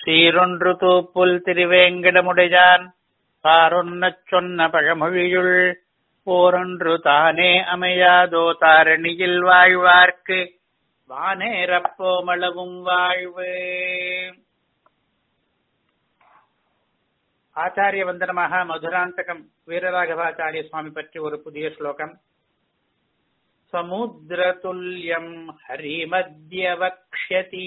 சீரொன்று தூப்புல் திருவேங்கடமுடையான் பாரொன்னச் சொன்ன பழமொழியுள் போரொன்று தானே அமையாதோ தாரணியில் வாழ்வார்க்கு வானேரப்போமளவும் வாழ்வு ஆச்சாரிய வந்தனமாக மதுராந்தகம் வீரராகவாச்சாரிய சுவாமி பற்றி ஒரு புதிய ஸ்லோகம் சமுத்திரதுல்யம் ஹரிமத்யவக்ஷ்யதி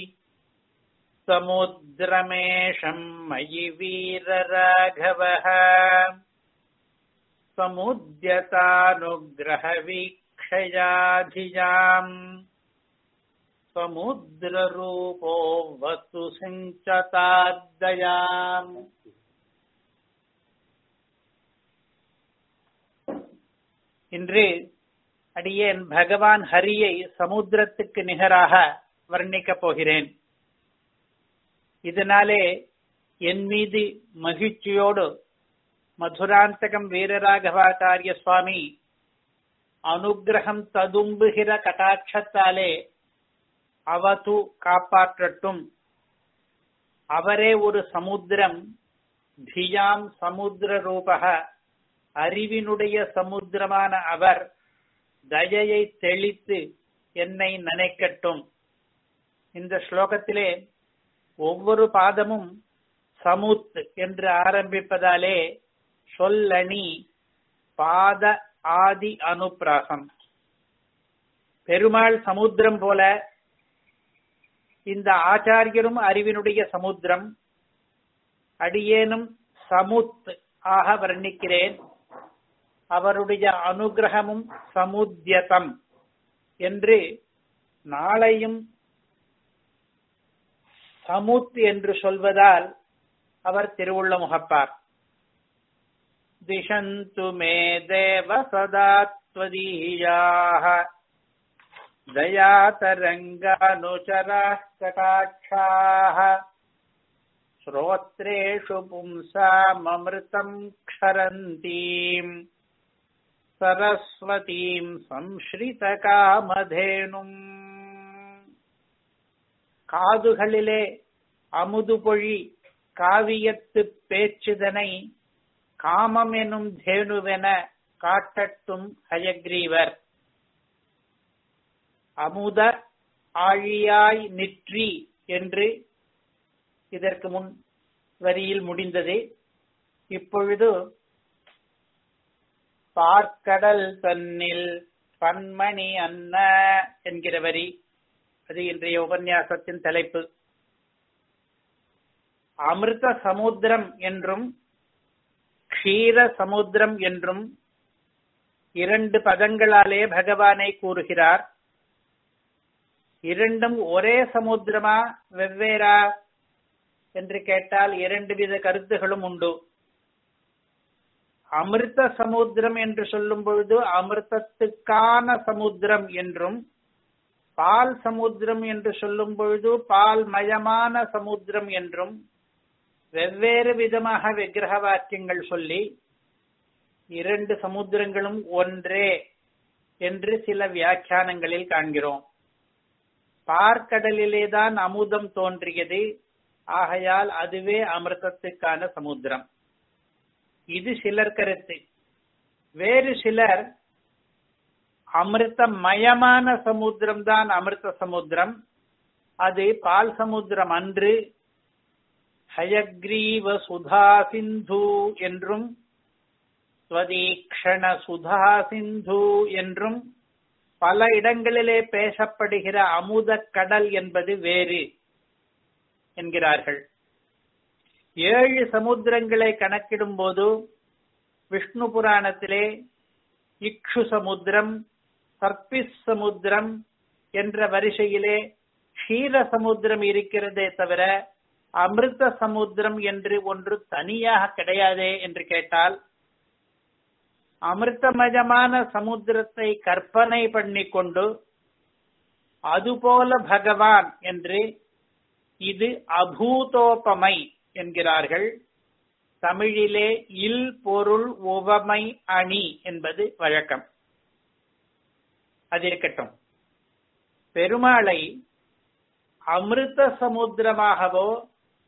समुद्रमेषम् मयि वीरराघवः समुद्यतानुग्रहवीक्षयाधिजाम् समुद्ररूपो वस्तु सिञ्चताद्दयाम् இன்று அடியேன் பகவான் ஹரியை சமுத்திரத்துக்கு நிகராக வர்ணிக்கப் போகிறேன் இதனாலே என் மீது மகிழ்ச்சியோடு மதுராந்தகம் வீரராகவாச்சாரிய சுவாமி அனுகிரகம் ததும்புகிற கட்டாட்சத்தாலே அவது காப்பாற்றட்டும் அவரே ஒரு சமுத்திரம் தியாம் சமுத்திர ரூபக அறிவினுடைய சமுத்திரமான அவர் தயையை தெளித்து என்னை நினைக்கட்டும் இந்த ஸ்லோகத்திலே ஒவ்வொரு பாதமும் சமுத் என்று ஆரம்பிப்பதாலே சொல்லணி பாத ஆதி அனுப்பிராசம் பெருமாள் சமுத்திரம் போல இந்த ஆச்சாரியரும் அறிவினுடைய சமுத்திரம் அடியேனும் சமுத் ஆக வர்ணிக்கிறேன் அவருடைய அனுகிரகமும் சமுத்தியதம் என்று நாளையும் சமுத் என்று சொல்வதால் அவர் திருவுள்ள முகப்பார் திஷந்து மே தேவ சதாத்வதீயாக दयातरङ्गानुचराः श्रोत्रेषु पुंसाममृतम् क्षरन्तीम् सरस्वतीम् संश्रितकामधेनुम् காதுகளிலே அமுது பொழி காவியத்து பேச்சுதனை காமம் எனும் தேனுவென காட்டட்டும் ஹயக்ரீவர் அமுத ஆழியாய் நிற்றி என்று இதற்கு முன் வரியில் முடிந்தது இப்பொழுது பார்க்கடல் தன்னில் பன்மணி அன்ன என்கிற வரி அது இன்றைய உபன்யாசத்தின் தலைப்பு அமிர்த சமுத்திரம் என்றும் க்ஷீர சமுத்திரம் என்றும் இரண்டு பதங்களாலே பகவானை கூறுகிறார் இரண்டும் ஒரே சமுத்திரமா வெவ்வேறா என்று கேட்டால் இரண்டு வித கருத்துகளும் உண்டு அமிர்த சமுத்திரம் என்று சொல்லும் பொழுது அமிர்தத்துக்கான சமுத்திரம் என்றும் பால் சமுத்திரம் என்று சொல்லும் பொழுது பால் மயமான சமுத்திரம் என்றும் வெவ்வேறு விதமாக விக்கிரக வாக்கியங்கள் சொல்லி இரண்டு சமுத்திரங்களும் ஒன்றே என்று சில வியாக்கியானங்களில் காண்கிறோம் பார்க்கடலிலேதான் அமுதம் தோன்றியது ஆகையால் அதுவே அமிர்தத்துக்கான சமுத்திரம் இது சிலர் கருத்து வேறு சிலர் அமிர்தமயமான சமுத்திரம் தான் அமிர்த சமுத்திரம் அது பால் சமுத்திரம் அன்று ஹயக்ரீவ சுதா சிந்து என்றும் ஸ்வதீக்ஷண சுதா சிந்து என்றும் பல இடங்களிலே பேசப்படுகிற அமுத கடல் என்பது வேறு என்கிறார்கள் ஏழு சமுத்திரங்களை கணக்கிடும் போது விஷ்ணு புராணத்திலே இக்ஷு சமுத்திரம் சர்பிஸ் சமுத்திரம் என்ற வரிசையிலே க்ஷீர சமுத்திரம் இருக்கிறதே தவிர அமிர்த சமுத்திரம் என்று ஒன்று தனியாக கிடையாதே என்று கேட்டால் அமிர்தமயமான சமுத்திரத்தை கற்பனை பண்ணிக்கொண்டு அதுபோல பகவான் என்று இது அபூதோபமை என்கிறார்கள் தமிழிலே இல் பொருள் உவமை அணி என்பது வழக்கம் அது இருக்கட்டும் பெருமாளை அமிர்த சமுத்திரமாகவோ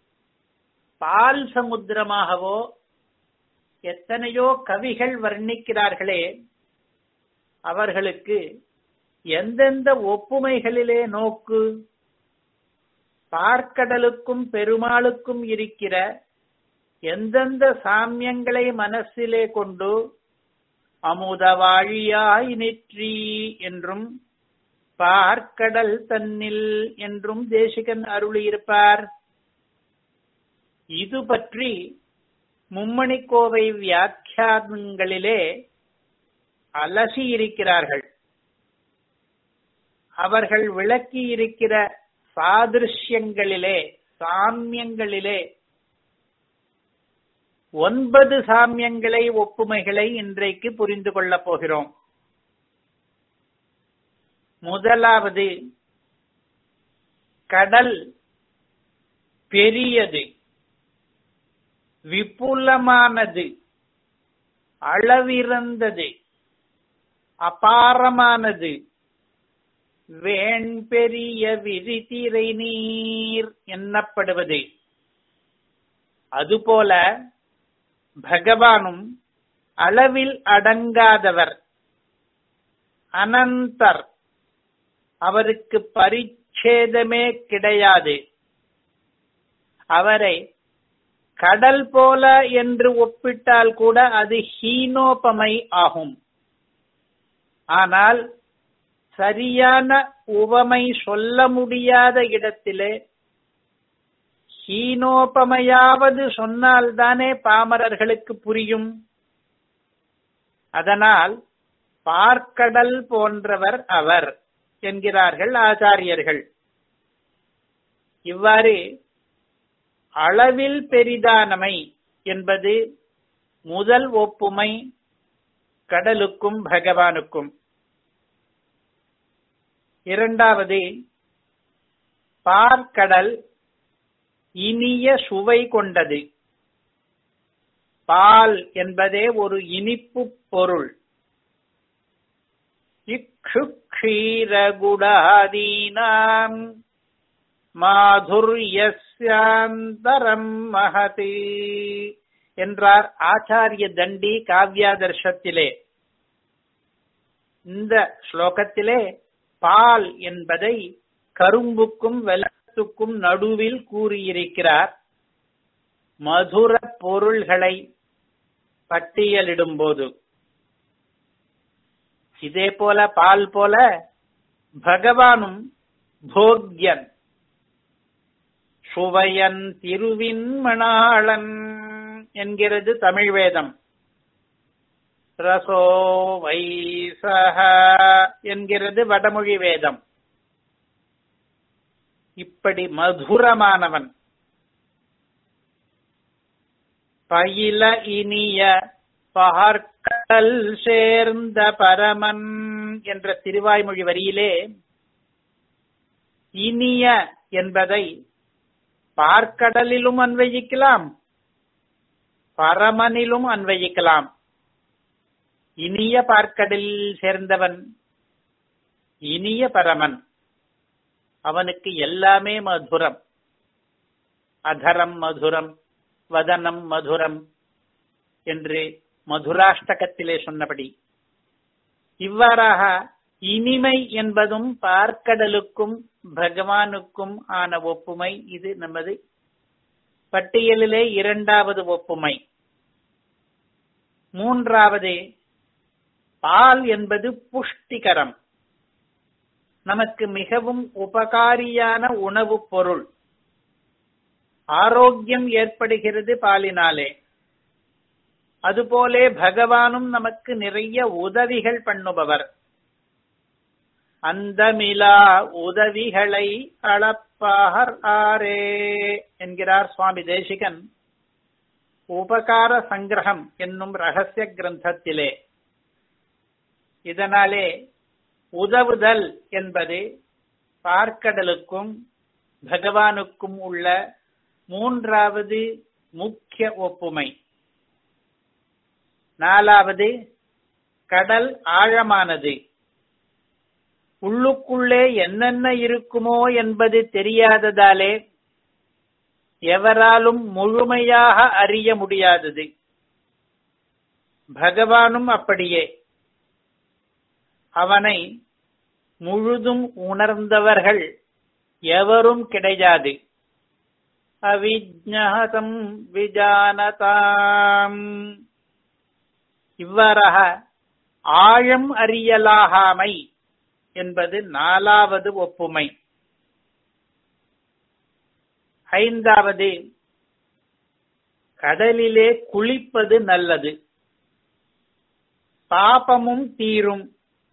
பால் சமுத்திரமாகவோ எத்தனையோ கவிகள் வர்ணிக்கிறார்களே அவர்களுக்கு எந்தெந்த ஒப்புமைகளிலே நோக்கு பார்க்கடலுக்கும் பெருமாளுக்கும் இருக்கிற எந்தெந்த சாமியங்களை மனசிலே கொண்டு அமுதவாழியாய் நெற்றி என்றும் பார்க்கடல் தன்னில் என்றும் தேசிகன் அருளியிருப்பார் இது பற்றி மும்மணிக்கோவை வியாக்கியானங்களிலே அலசி இருக்கிறார்கள் அவர்கள் விளக்கி இருக்கிற சாதிருஷ்யங்களிலே சாமியங்களிலே ஒன்பது சாமியங்களை ஒப்புமைகளை இன்றைக்கு புரிந்து கொள்ளப் போகிறோம் முதலாவது கடல் பெரியது விபுலமானது அளவிறந்தது அபாரமானது வேண்பெரிய விரிதிரை நீர் எண்ணப்படுவது அதுபோல பகவானும் அளவில் அடங்காதவர் அனந்தர் அவருக்கு பரிச்சேதமே கிடையாது அவரை கடல் போல என்று ஒப்பிட்டால் கூட அது ஹீனோபமை ஆகும் ஆனால் சரியான உவமை சொல்ல முடியாத இடத்திலே ஹீனோபமையாவது சொன்னால்தானே பாமரர்களுக்கு புரியும் அதனால் பார்க்கடல் போன்றவர் அவர் என்கிறார்கள் ஆச்சாரியர்கள் இவ்வாறு அளவில் பெரிதானமை என்பது முதல் ஒப்புமை கடலுக்கும் பகவானுக்கும் இரண்டாவது பார்க்கடல் இனிய சுவை கொண்டது பால் என்பதே ஒரு இனிப்பு பொருள் இக்ஷுக்ஷீரகுடாதீனாம் மாதுர்யஸ்யாந்தரம் மகதி என்றார் ஆச்சாரிய தண்டி காவ்யாதர்ஷத்திலே இந்த ஸ்லோகத்திலே பால் என்பதை கரும்புக்கும் வெள்ளத்துக்கும் நடுவில் கூறியிருக்கிறார் மதுர பொருள்களை பட்டியலிடும் போது இதே போல பால் போல பகவானும் போக்யன் சுவையன் திருவின் மணாளன் என்கிறது தமிழ் வேதம் ரசோ வைசக என்கிறது வடமொழி வேதம் இப்படி மதுரமானவன் பயில இனிய பகற்கடல் சேர்ந்த பரமன் என்ற திருவாய்மொழி வரியிலே இனிய என்பதை பார்க்கடலிலும் அன்வயிக்கலாம் பரமனிலும் அன்வயிக்கலாம் இனிய பார்க்கடலில் சேர்ந்தவன் இனிய பரமன் அவனுக்கு எல்லாமே மதுரம் அதரம் மதுரம் வதனம் மதுரம் என்று மதுராஷ்டகத்திலே சொன்னபடி இவ்வாறாக இனிமை என்பதும் பார்க்கடலுக்கும் பகவானுக்கும் ஆன ஒப்புமை இது நமது பட்டியலிலே இரண்டாவது ஒப்புமை மூன்றாவது பால் என்பது புஷ்டிகரம் நமக்கு மிகவும் உபகாரியான உணவுப் பொருள் ஆரோக்கியம் ஏற்படுகிறது பாலினாலே அதுபோலே பகவானும் நமக்கு நிறைய உதவிகள் பண்ணுபவர் அந்தமிலா உதவிகளை அளப்பாகர் ஆரே என்கிறார் சுவாமி தேசிகன் உபகார சங்கிரகம் என்னும் ரகசிய கிரந்தத்திலே இதனாலே உதவுதல் என்பது பார்க்கடலுக்கும் பகவானுக்கும் உள்ள மூன்றாவது முக்கிய ஒப்புமை நாலாவது கடல் ஆழமானது உள்ளுக்குள்ளே என்னென்ன இருக்குமோ என்பது தெரியாததாலே எவராலும் முழுமையாக அறிய முடியாதது பகவானும் அப்படியே அவனை முழுதும் உணர்ந்தவர்கள் எவரும் கிடையாது அவிஜ்ஞாதம் விஜானதாம் இவ்வாறாக ஆழம் அறியலாகாமை என்பது நாலாவது ஒப்புமை ஐந்தாவது கடலிலே குளிப்பது நல்லது பாபமும் தீரும்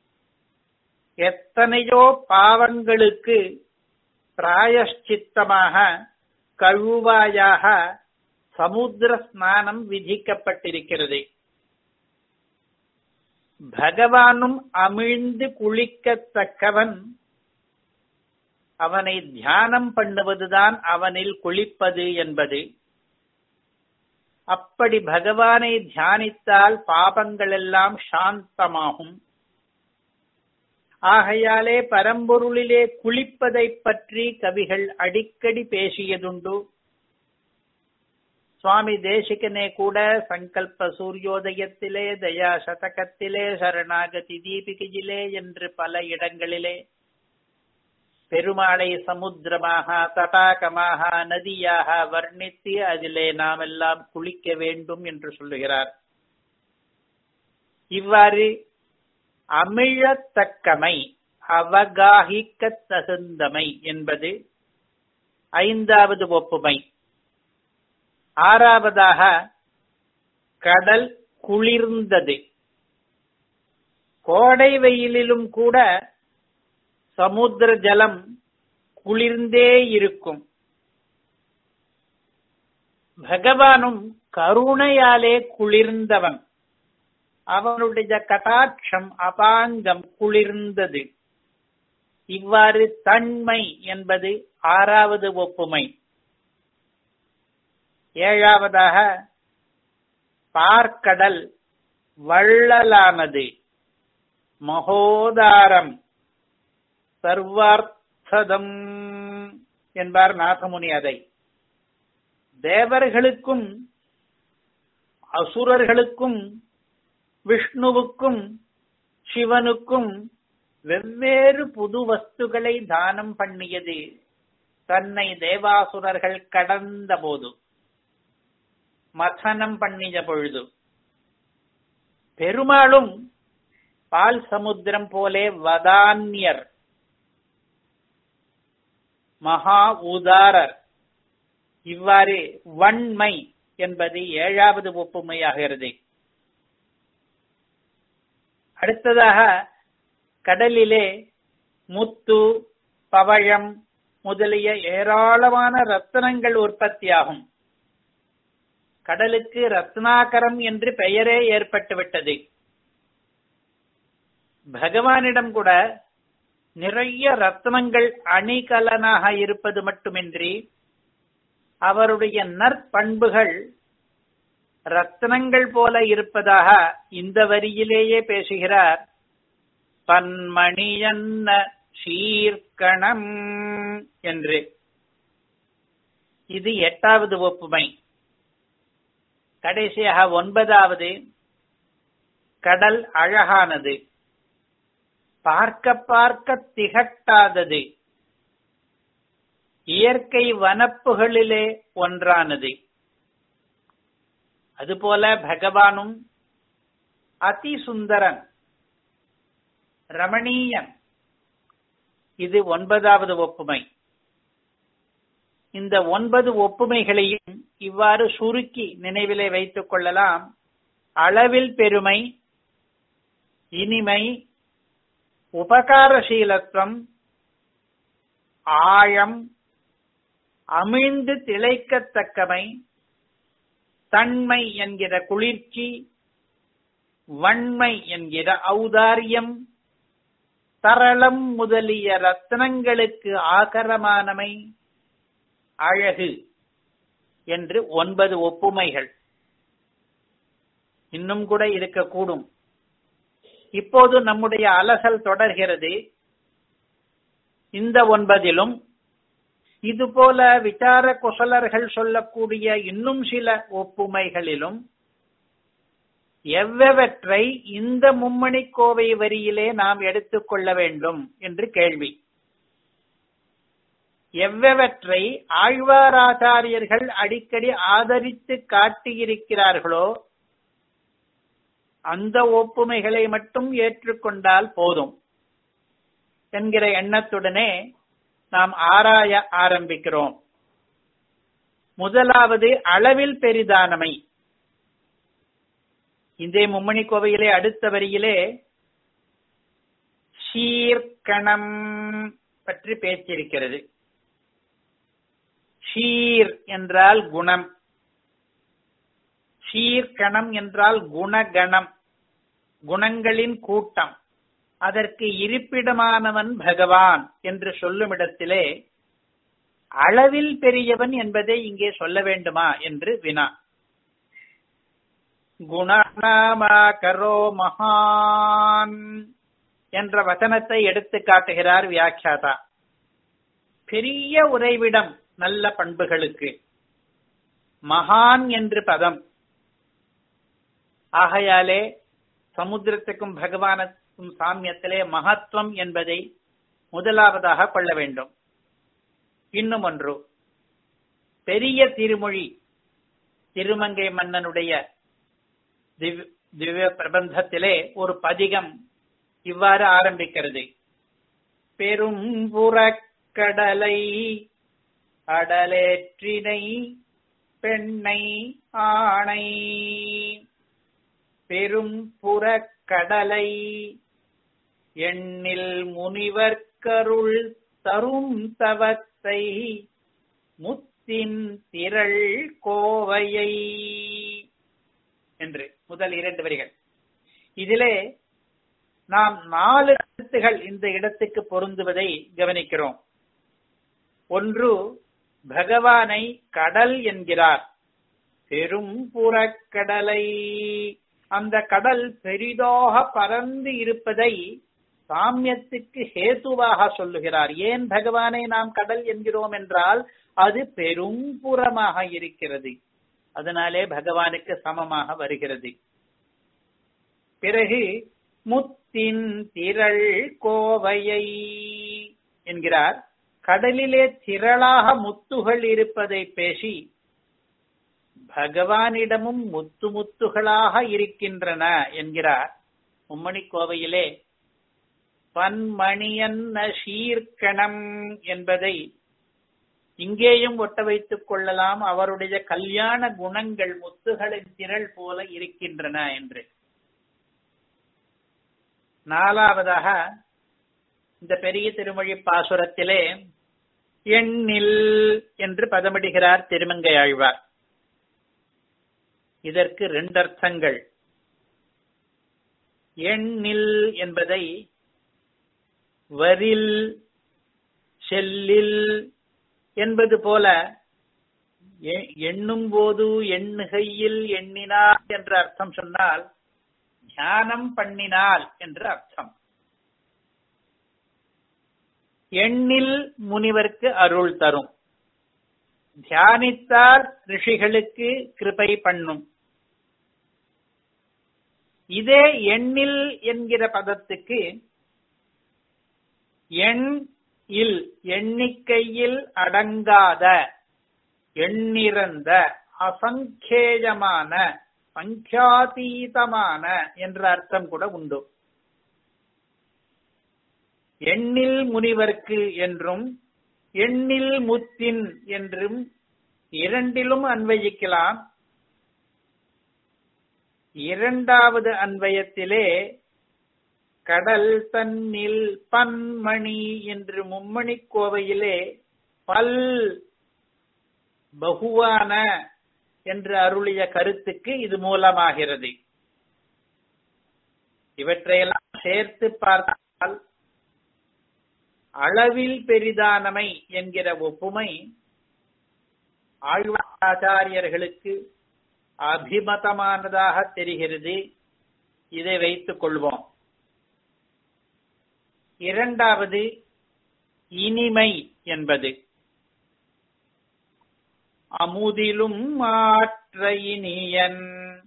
எத்தனையோ பாவங்களுக்கு பிராயஷ்சித்தமாக கழுவாயாக சமுத்திர ஸ்நானம் விதிக்கப்பட்டிருக்கிறது பகவானும் அமிழ்ந்து குளிக்கத்தக்கவன் அவனை தியானம் பண்ணுவதுதான் அவனில் குளிப்பது என்பது அப்படி பகவானை தியானித்தால் பாபங்கள் எல்லாம் சாந்தமாகும் ஆகையாலே பரம்பொருளிலே குளிப்பதை பற்றி கவிகள் அடிக்கடி பேசியதுண்டு சுவாமி தேசிகனே கூட சங்கல்ப சூரியோதயத்திலே தயா சதகத்திலே சரணாகதி தீபிகையிலே என்று பல இடங்களிலே பெருமாளை சமுத்திரமாக தடாகமாக நதியாக வர்ணித்து அதிலே நாம் எல்லாம் குளிக்க வேண்டும் என்று சொல்லுகிறார் இவ்வாறு அமிழத்தக்கமை அவகாகிக்க தகுந்தமை என்பது ஐந்தாவது ஒப்புமை ஆறாவதாக கடல் குளிர்ந்தது கோடை வெயிலிலும் கூட சமுத்திர ஜலம் குளிர்ந்தே இருக்கும் பகவானும் கருணையாலே குளிர்ந்தவன் அவனுடைய கட்டாட்சம் அபாங்கம் குளிர்ந்தது இவ்வாறு தன்மை என்பது ஆறாவது ஒப்புமை ஏழாவதாக பார்க்கடல் வள்ளலானது மகோதாரம் சர்வார்த்ததம் என்பார் நாகமுனி அதை தேவர்களுக்கும் அசுரர்களுக்கும் விஷ்ணுவுக்கும் சிவனுக்கும் வெவ்வேறு புது வஸ்துகளை தானம் பண்ணியது தன்னை தேவாசுரர்கள் கடந்த போது மதனம் பண்ணிய பொழுது பெருமாளும் பால் சமுத்திரம் போலே வதான்யர் மகா உதாரர் இவ்வாறு வன்மை என்பது ஏழாவது ஒப்புமையாகிறது அடுத்ததாக கடலிலே முத்து பவழம் முதலிய ஏராளமான ரத்தனங்கள் உற்பத்தியாகும் கடலுக்கு ரத்னாகரம் என்று பெயரே ஏற்பட்டுவிட்டது பகவானிடம் கூட நிறைய ரத்னங்கள் அணிகலனாக இருப்பது மட்டுமின்றி அவருடைய நற்பண்புகள் ரத்னங்கள் போல இருப்பதாக இந்த வரியிலேயே பேசுகிறார் பன்மணியன்ன சீர்கணம் என்று இது எட்டாவது ஒப்புமை கடைசியாக ஒன்பதாவது கடல் அழகானது பார்க்க பார்க்க திகட்டாதது இயற்கை வனப்புகளிலே ஒன்றானது அதுபோல பகவானும் அதி சுந்தரன் ரமணீயன் இது ஒன்பதாவது ஒப்புமை இந்த ஒன்பது ஒப்புமைகளையும் இவ்வாறு சுருக்கி நினைவிலே வைத்துக் கொள்ளலாம் அளவில் பெருமை இனிமை உபகாரசீலத்துவம் ஆழம் அமிழ்ந்து திளைக்கத்தக்கமை தன்மை என்கிற குளிர்ச்சி வன்மை என்கிற ஔதாரியம் தரளம் முதலிய ரத்னங்களுக்கு ஆகரமானமை அழகு என்று ஒன்பது ஒப்புமைகள் இன்னும் கூட இருக்கக்கூடும் இப்போது நம்முடைய அலசல் தொடர்கிறது இந்த ஒன்பதிலும் இது போல விசார குசலர்கள் சொல்லக்கூடிய இன்னும் சில ஒப்புமைகளிலும் எவ்வவற்றை இந்த மும்மணி கோவை வரியிலே நாம் எடுத்துக்கொள்ள வேண்டும் என்று கேள்வி எவ்வவற்றை ஆழ்வாராச்சாரியர்கள் அடிக்கடி ஆதரித்து காட்டியிருக்கிறார்களோ அந்த ஒப்புமைகளை மட்டும் ஏற்றுக்கொண்டால் போதும் என்கிற எண்ணத்துடனே நாம் ஆராய ஆரம்பிக்கிறோம் முதலாவது அளவில் பெரிதானமை இந்த மும்மணி கோவையிலே அடுத்த வரியிலே ஷீர்கணம் பற்றி பேச்சிருக்கிறது ஷீர் என்றால் குணம் ஷீர்கணம் என்றால் குணகணம் குணங்களின் கூட்டம் அதற்கு இருப்பிடமானவன் பகவான் என்று சொல்லும் இடத்திலே அளவில் பெரியவன் என்பதை இங்கே சொல்ல வேண்டுமா என்று வினா குணநாமா கரோ மகான் என்ற வசனத்தை எடுத்து காட்டுகிறார் வியாக்கியாதா பெரிய உறைவிடம் நல்ல பண்புகளுக்கு மகான் என்று பதம் ஆகையாலே சமுத்திரத்துக்கும் பகவானுக்கும் சாமியத்திலே மகத்துவம் என்பதை முதலாவதாக கொள்ள வேண்டும் இன்னும் ஒன்று பெரிய திருமொழி திருமங்கை மன்னனுடைய திவ்ய பிரபந்தத்திலே ஒரு பதிகம் இவ்வாறு ஆரம்பிக்கிறது பெரும் புறக்கடலை அடலேற்றினை பெண்ணை ஆணை பெரும் புறக்கடலை எண்ணில் முனிவர்க்கருள் தரும் தவத்தை முத்தின் திரள் கோவையை என்று முதல் இரண்டு வரிகள் இதிலே நாம் நாலு கருத்துகள் இந்த இடத்துக்கு பொருந்துவதை கவனிக்கிறோம் ஒன்று பகவானை கடல் என்கிறார் பெரும் புறக்கடலை அந்த கடல் பெரிதாக பறந்து இருப்பதை சாமியத்துக்கு ஹேதுவாக சொல்லுகிறார் ஏன் பகவானை நாம் கடல் என்கிறோம் என்றால் அது பெரும் புறமாக இருக்கிறது அதனாலே பகவானுக்கு சமமாக வருகிறது பிறகு முத்தின் திரள் கோவையை என்கிறார் கடலிலே திரளாக முத்துகள் இருப்பதை பேசி பகவானிடமும் முத்து முத்துகளாக இருக்கின்றன என்கிறார் மும்மணி கோவையிலே பன்மணியன்ன சீர்கணம் என்பதை இங்கேயும் ஒட்ட வைத்துக் கொள்ளலாம் அவருடைய கல்யாண குணங்கள் முத்துகளின் திரள் போல இருக்கின்றன என்று நாலாவதாக இந்த பெரிய திருமொழி பாசுரத்திலே எண்ணில் என்று பதமிடுகிறார் திருமங்கை ஆழ்வார் இதற்கு ரெண்டு அர்த்தங்கள் எண்ணில் என்பதை வரில் செல்லில் என்பது போல எண்ணும் போது எண்ணுகையில் எண்ணினார் என்ற அர்த்தம் சொன்னால் தியானம் பண்ணினால் என்று அர்த்தம் எண்ணில் முனிவர்க்கு அருள் தரும் தியானித்தால் ரிஷிகளுக்கு கிருபை பண்ணும் இதே எண்ணில் என்கிற பதத்துக்கு எண் இல் எண்ணிக்கையில் அடங்காத எண்ணிறந்த அசங்கேயமான சங்கியாதீதமான என்ற அர்த்தம் கூட உண்டு எண்ணில் முனிவர்க்கு என்றும் எண்ணில் முத்தின் என்றும் இரண்டிலும் அன்வயிக்கலாம் இரண்டாவது அன்வயத்திலே கடல் தன்னில் பன்மணி என்று மும்மணி கோவையிலே பல் பகுவான என்று அருளிய கருத்துக்கு இது மூலமாகிறது இவற்றையெல்லாம் சேர்த்து பார்த்தால் அளவில் பெரிதானமை என்கிற ஒப்புமை ஆழ்வாச்சாரியர்களுக்கு அபிமதமானதாக தெரிகிறது இதை வைத்துக் கொள்வோம் இரண்டாவது இனிமை என்பது அமுதிலும் மாற்ற இனியன்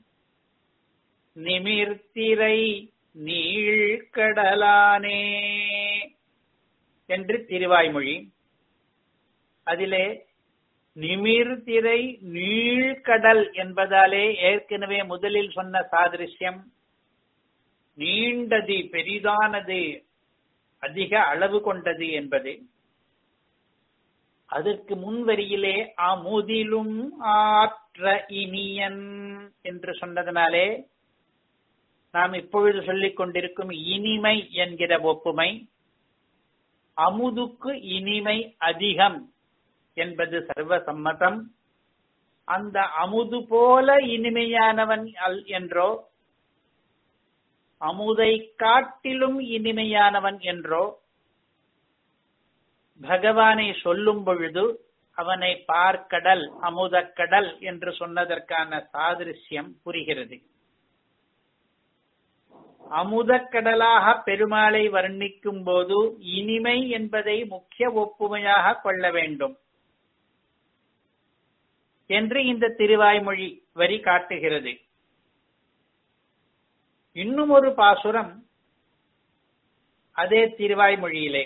நிமிர்த்திரை நீழ்கடலானே என்று திருவாய்மொழி அதிலே நிமிர்திரை நீழ்கடல் என்பதாலே ஏற்கனவே முதலில் சொன்ன சாதிருஷ்யம் நீண்டது பெரிதானது அதிக அளவு கொண்டது என்பது அதற்கு முன்வரியிலே அமுதிலும் ஆற்ற இனியன் என்று சொன்னதனாலே நாம் இப்பொழுது சொல்லிக் கொண்டிருக்கும் இனிமை என்கிற ஒப்புமை அமுதுக்கு இனிமை அதிகம் என்பது சர்வ சம்மதம் அந்த அமுது போல இனிமையானவன் அல் என்றோ அமுதை காட்டிலும் இனிமையானவன் என்றோ பகவானை சொல்லும் பொழுது அவனை பார்க்கடல் அமுதக்கடல் என்று சொன்னதற்கான சாதிருஷ்யம் புரிகிறது அமுதக்கடலாக பெருமாளை வர்ணிக்கும் போது இனிமை என்பதை முக்கிய ஒப்புமையாக கொள்ள வேண்டும் என்று இந்த திருவாய்மொழி வரி காட்டுகிறது இன்னும் ஒரு பாசுரம் அதே திருவாய்மொழியிலே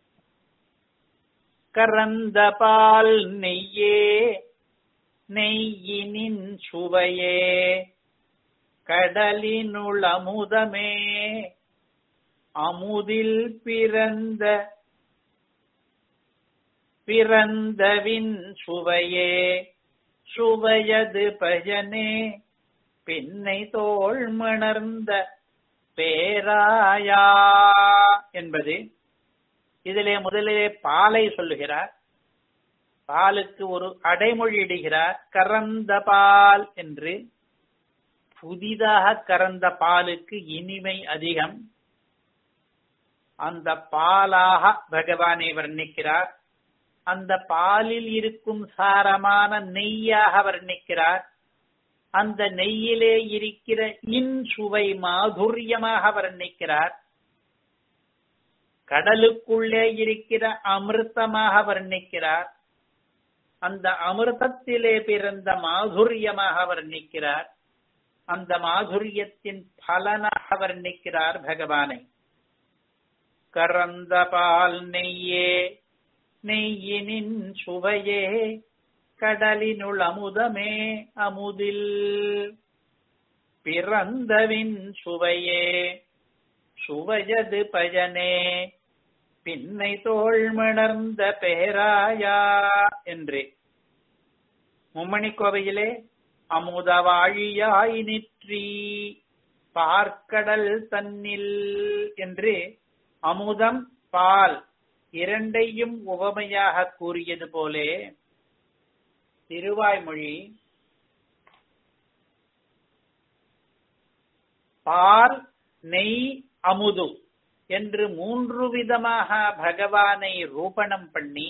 கரந்த பால் நெய்யே நெய்யினின் சுவையே கடலினுள் அமுதமே அமுதில் பிறந்த பிறந்தவின் சுவையே சுவையது பயனே பின்னை தோள் மணர்ந்த பேராயா என்பது இதிலே முதலிலே பாலை சொல்லுகிறார் பாலுக்கு ஒரு அடைமொழி இடுகிறார் கறந்த பால் என்று புதிதாக கறந்த பாலுக்கு இனிமை அதிகம் அந்த பாலாக பகவானை வர்ணிக்கிறார் அந்த பாலில் இருக்கும் சாரமான நெய்யாக வர்ணிக்கிறார் அந்த நெய்யிலே இருக்கிற இன் சுவை மாதுரியமாக வர்ணிக்கிறார் கடலுக்குள்ளே இருக்கிற அமிர்தமாக வர்ணிக்கிறார் அந்த அமிர்தத்திலே பிறந்த மாதுரியமாக வர்ணிக்கிறார் அந்த மாதுரியத்தின் பலனாக வர்ணிக்கிறார் பகவானை கறந்த பால் நெய்யே நெய்யினின் சுவையே கடலினுள் அமுதமே அமுதில் பிறந்தவின் சுவையே சுவையது பயனே பின்னை தோள் மணர்ந்த பேராயா என்று மும்மணி கோவையிலே அமுதவாழியாய் நிற்றி பார்க்கடல் தன்னில் என்று அமுதம் பால் இரண்டையும் உவமையாக கூறியது போலே திருவாய்மொழி பால் நெய் அமுது என்று மூன்று விதமாக பகவானை ரூபணம் பண்ணி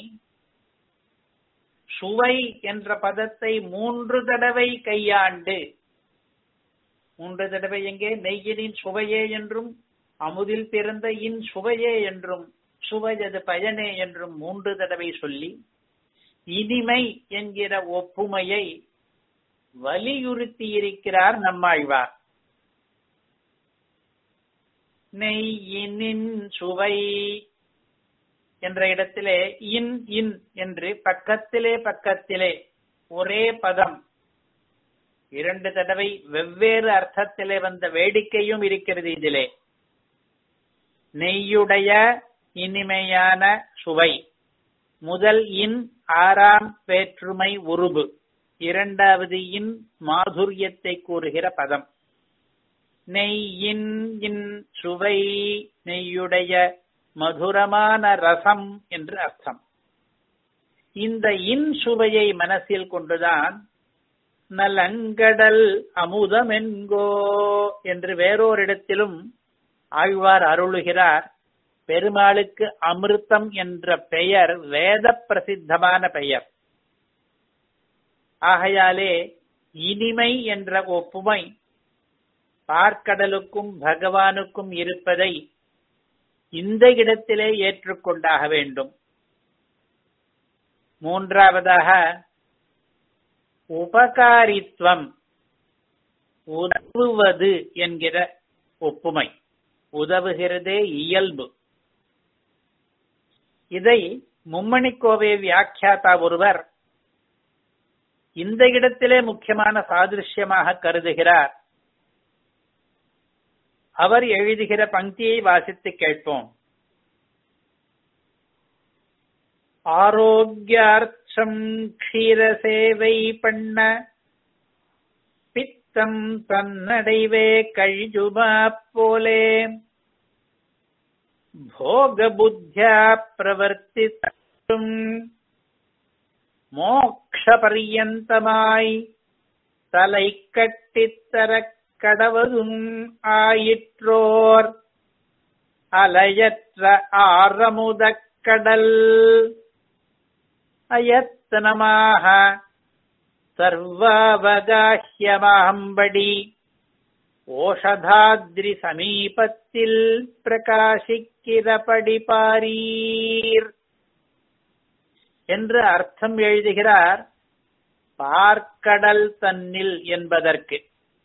சுவை என்ற பதத்தை மூன்று தடவை கையாண்டு மூன்று தடவை எங்கே நெய்யினின் சுவையே என்றும் அமுதில் பிறந்த இன் சுவையே என்றும் சுவையது பயனே என்றும் மூன்று தடவை சொல்லி இனிமை என்கிற ஒப்புமையை வலியுறுத்தி இருக்கிறார் நம்மாழ்வார் நெய்யினின் சுவை என்ற இடத்திலே இன் இன் என்று பக்கத்திலே பக்கத்திலே ஒரே பதம் இரண்டு தடவை வெவ்வேறு அர்த்தத்திலே வந்த வேடிக்கையும் இருக்கிறது இதிலே நெய்யுடைய இனிமையான சுவை முதல் இன் ஆறாம் வேற்றுமை உருபு இரண்டாவது இன் மாதுரியத்தை கூறுகிற பதம் நெய்யின் இன் சுவை நெய்யுடைய மதுரமான ரசம் என்று அர்த்தம் இந்த இன் சுவையை மனசில் கொண்டுதான் நலங்கடல் அமுதமென்கோ என்று வேறோரிடத்திலும் ஆழ்வார் அருளுகிறார் பெருமாளுக்கு அமிர்தம் என்ற பெயர் வேத பிரசித்தமான பெயர் ஆகையாலே இனிமை என்ற ஒப்புமை பார்க்கடலுக்கும் பகவானுக்கும் இருப்பதை இந்த இடத்திலே ஏற்றுக்கொண்டாக வேண்டும் மூன்றாவதாக உபகாரித்வம் உதவுவது என்கிற ஒப்புமை உதவுகிறதே இயல்பு இதை மும்மணிக்கோவை வியாக்கியாதா ஒருவர் இந்த இடத்திலே முக்கியமான சாதிருஷ்யமாக கருதுகிறார் அவர் எழுதுகிற பங்கியை வாசித்து கேட்போம் ஆரோக்கியார்த்தம் க்ஷீரசேவை பண்ண பித்தம் தன்னடைவே கழிஜுமா போலே போக புத்தியா பிரவர்த்தித்தும் மோக்ஷ பரியந்தமாய் தலை கட்டித்தர கடவதும் ஆயிற்றோர் அலையற்ற ஆரமுதக் கடல் அயத்தனமாக சர்வாவகாஹ்யமாம்படி ஓஷதாத்ரி சமீபத்தில் பிரகாசிக்கிறபடி பாரீர் என்று அர்த்தம் எழுதுகிறார் பார்க்கடல் தன்னில் என்பதற்கு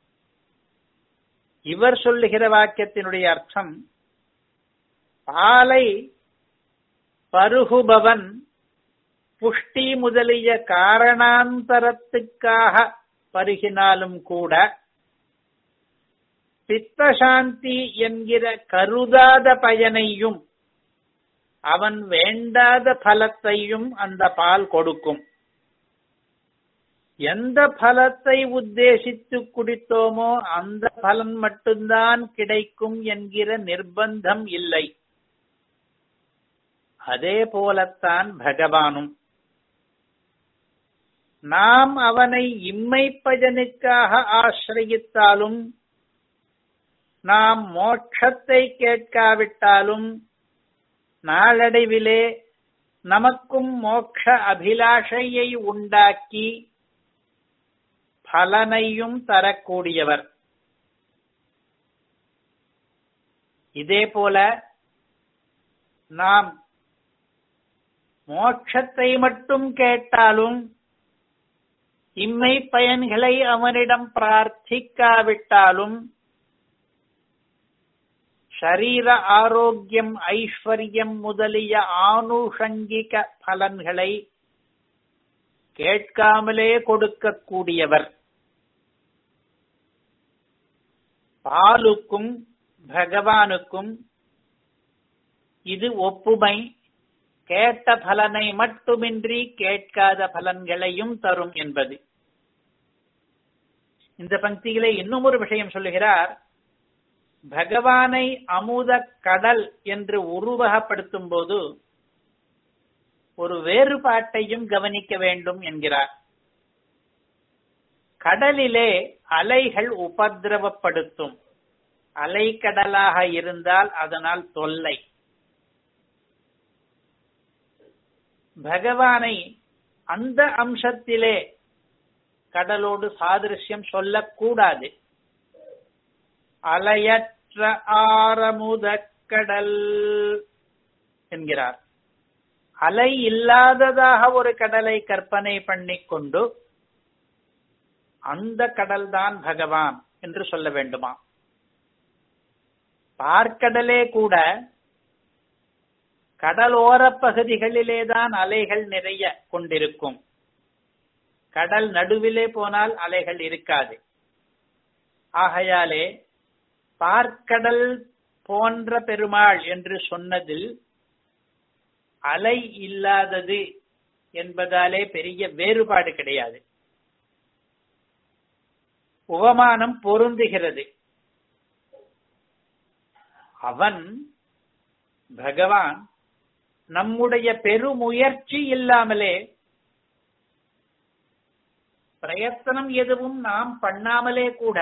இவர் சொல்லுகிற வாக்கியத்தினுடைய அர்த்தம் பாலை பருகுபவன் புஷ்டி முதலிய காரணாந்தரத்துக்காக பருகினாலும் கூட பித்தசாந்தி என்கிற கருதாத பயனையும் அவன் வேண்டாத பலத்தையும் அந்த பால் கொடுக்கும் எந்த பலத்தை உத்தேசித்து குடித்தோமோ அந்த பலன் மட்டும்தான் கிடைக்கும் என்கிற நிர்பந்தம் இல்லை அதே போலத்தான் பகவானும் நாம் அவனை இம்மை பயனுக்காக ஆசிரயித்தாலும் நாம் மோட்சத்தை கேட்காவிட்டாலும் நாளடைவிலே நமக்கும் மோட்ச அபிலாஷையை உண்டாக்கி பலனையும் தரக்கூடியவர் இதே போல நாம் மோட்சத்தை மட்டும் கேட்டாலும் இம்மை பயன்களை அவனிடம் பிரார்த்திக்காவிட்டாலும் ஷரீர ஆரோக்கியம் ஐஸ்வர்யம் முதலிய ஆனுஷங்கிக பலன்களை கேட்காமலே கொடுக்கக்கூடியவர் பாலுக்கும் பகவானுக்கும் இது ஒப்புமை கேட்ட பலனை மட்டுமின்றி கேட்காத பலன்களையும் தரும் என்பது இந்த பங்கியிலே இன்னும் ஒரு விஷயம் சொல்லுகிறார் பகவானை அமுத கடல் என்று உருவகப்படுத்தும் போது ஒரு வேறுபாட்டையும் கவனிக்க வேண்டும் என்கிறார் கடலிலே அலைகள் உபதிரவப்படுத்தும் அலைக்கடலாக இருந்தால் அதனால் தொல்லை பகவானை அந்த அம்சத்திலே கடலோடு சாதிருஷ்யம் சொல்லக்கூடாது அலையற்ற ஆரமுத கடல் என்கிறார் அலை இல்லாததாக ஒரு கடலை கற்பனை பண்ணிக்கொண்டு அந்த கடல்தான் பகவான் என்று சொல்ல வேண்டுமா பார்க்கடலே கூட கடலோர பகுதிகளிலேதான் அலைகள் நிறைய கொண்டிருக்கும் கடல் நடுவிலே போனால் அலைகள் இருக்காது ஆகையாலே பார்க்கடல் போன்ற பெருமாள் என்று சொன்னதில் அலை இல்லாதது என்பதாலே பெரிய வேறுபாடு கிடையாது உபமானம் பொருந்துகிறது அவன் பகவான் நம்முடைய பெருமுயற்சி இல்லாமலே பிரயத்தனம் எதுவும் நாம் பண்ணாமலே கூட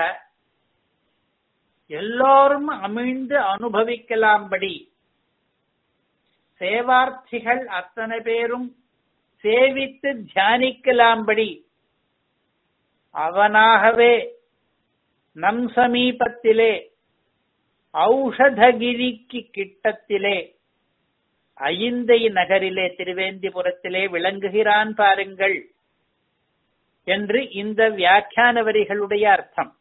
எல்லோரும் அமிழ்ந்து அனுபவிக்கலாம்படி சேவார்த்திகள் அத்தனை பேரும் சேவித்து தியானிக்கலாம்படி அவனாகவே நம் சமீபத்திலே ஔஷதகிரிக்கு கிட்டத்திலே ஐந்தை நகரிலே திருவேந்திபுரத்திலே விளங்குகிறான் பாருங்கள் என்று இந்த வியாக்கியான வரிகளுடைய அர்த்தம்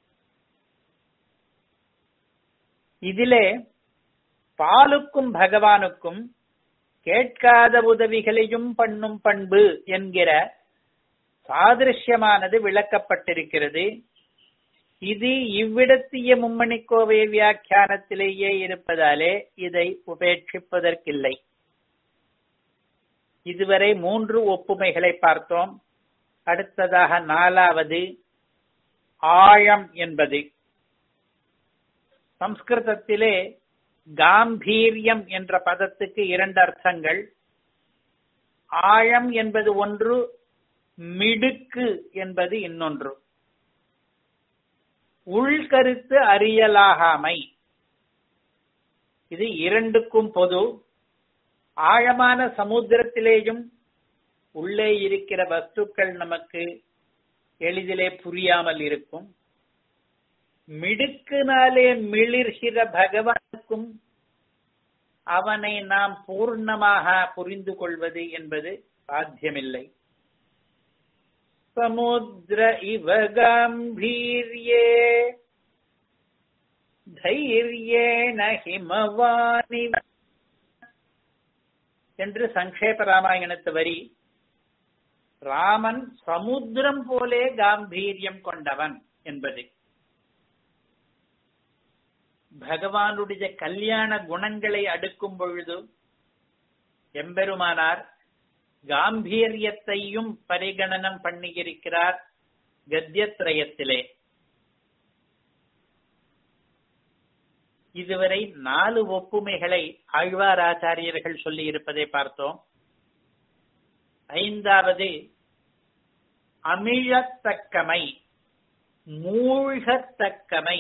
இதிலே பாலுக்கும் பகவானுக்கும் கேட்காத உதவிகளையும் பண்ணும் பண்பு என்கிற சாதிருஷ்யமானது விளக்கப்பட்டிருக்கிறது இது இவ்விடத்திய மும்மணிக்கோவை வியாக்கியானத்திலேயே இருப்பதாலே இதை உபேட்சிப்பதற்கில்லை இதுவரை மூன்று ஒப்புமைகளை பார்த்தோம் அடுத்ததாக நாலாவது ஆழம் என்பது சம்ஸ்கிருதத்திலே காம்பீரியம் என்ற பதத்துக்கு இரண்டு அர்த்தங்கள் ஆழம் என்பது ஒன்று மிடுக்கு என்பது இன்னொன்று உள்கருத்து அறியலாகாமை இது இரண்டுக்கும் பொது ஆழமான சமுத்திரத்திலேயும் உள்ளே இருக்கிற வஸ்துக்கள் நமக்கு எளிதிலே புரியாமல் இருக்கும் மிடுக்கினாலே மிளிர்கிற பகவானுக்கும் அவனை நாம் பூர்ணமாக புரிந்து கொள்வது என்பது சாத்தியமில்லை சமுத்திர இவ காம்பீரியே தைரியேன ஹிமவானி என்று சங்கேப ராமாயணத்து வரி ராமன் சமுத்திரம் போலே காம்பீரியம் கொண்டவன் என்பது பகவானுடைய கல்யாண குணங்களை அடுக்கும் பொழுது எம்பெருமானார் காம்பீரியத்தையும் பரிகணனம் பண்ணியிருக்கிறார் கத்தியத்ரயத்திலே இதுவரை நாலு ஒப்புமைகளை ஆழ்வார் ஆச்சாரியர்கள் சொல்லி இருப்பதை பார்த்தோம் ஐந்தாவது அமிழத்தக்கமை மூழ்கத்தக்கமை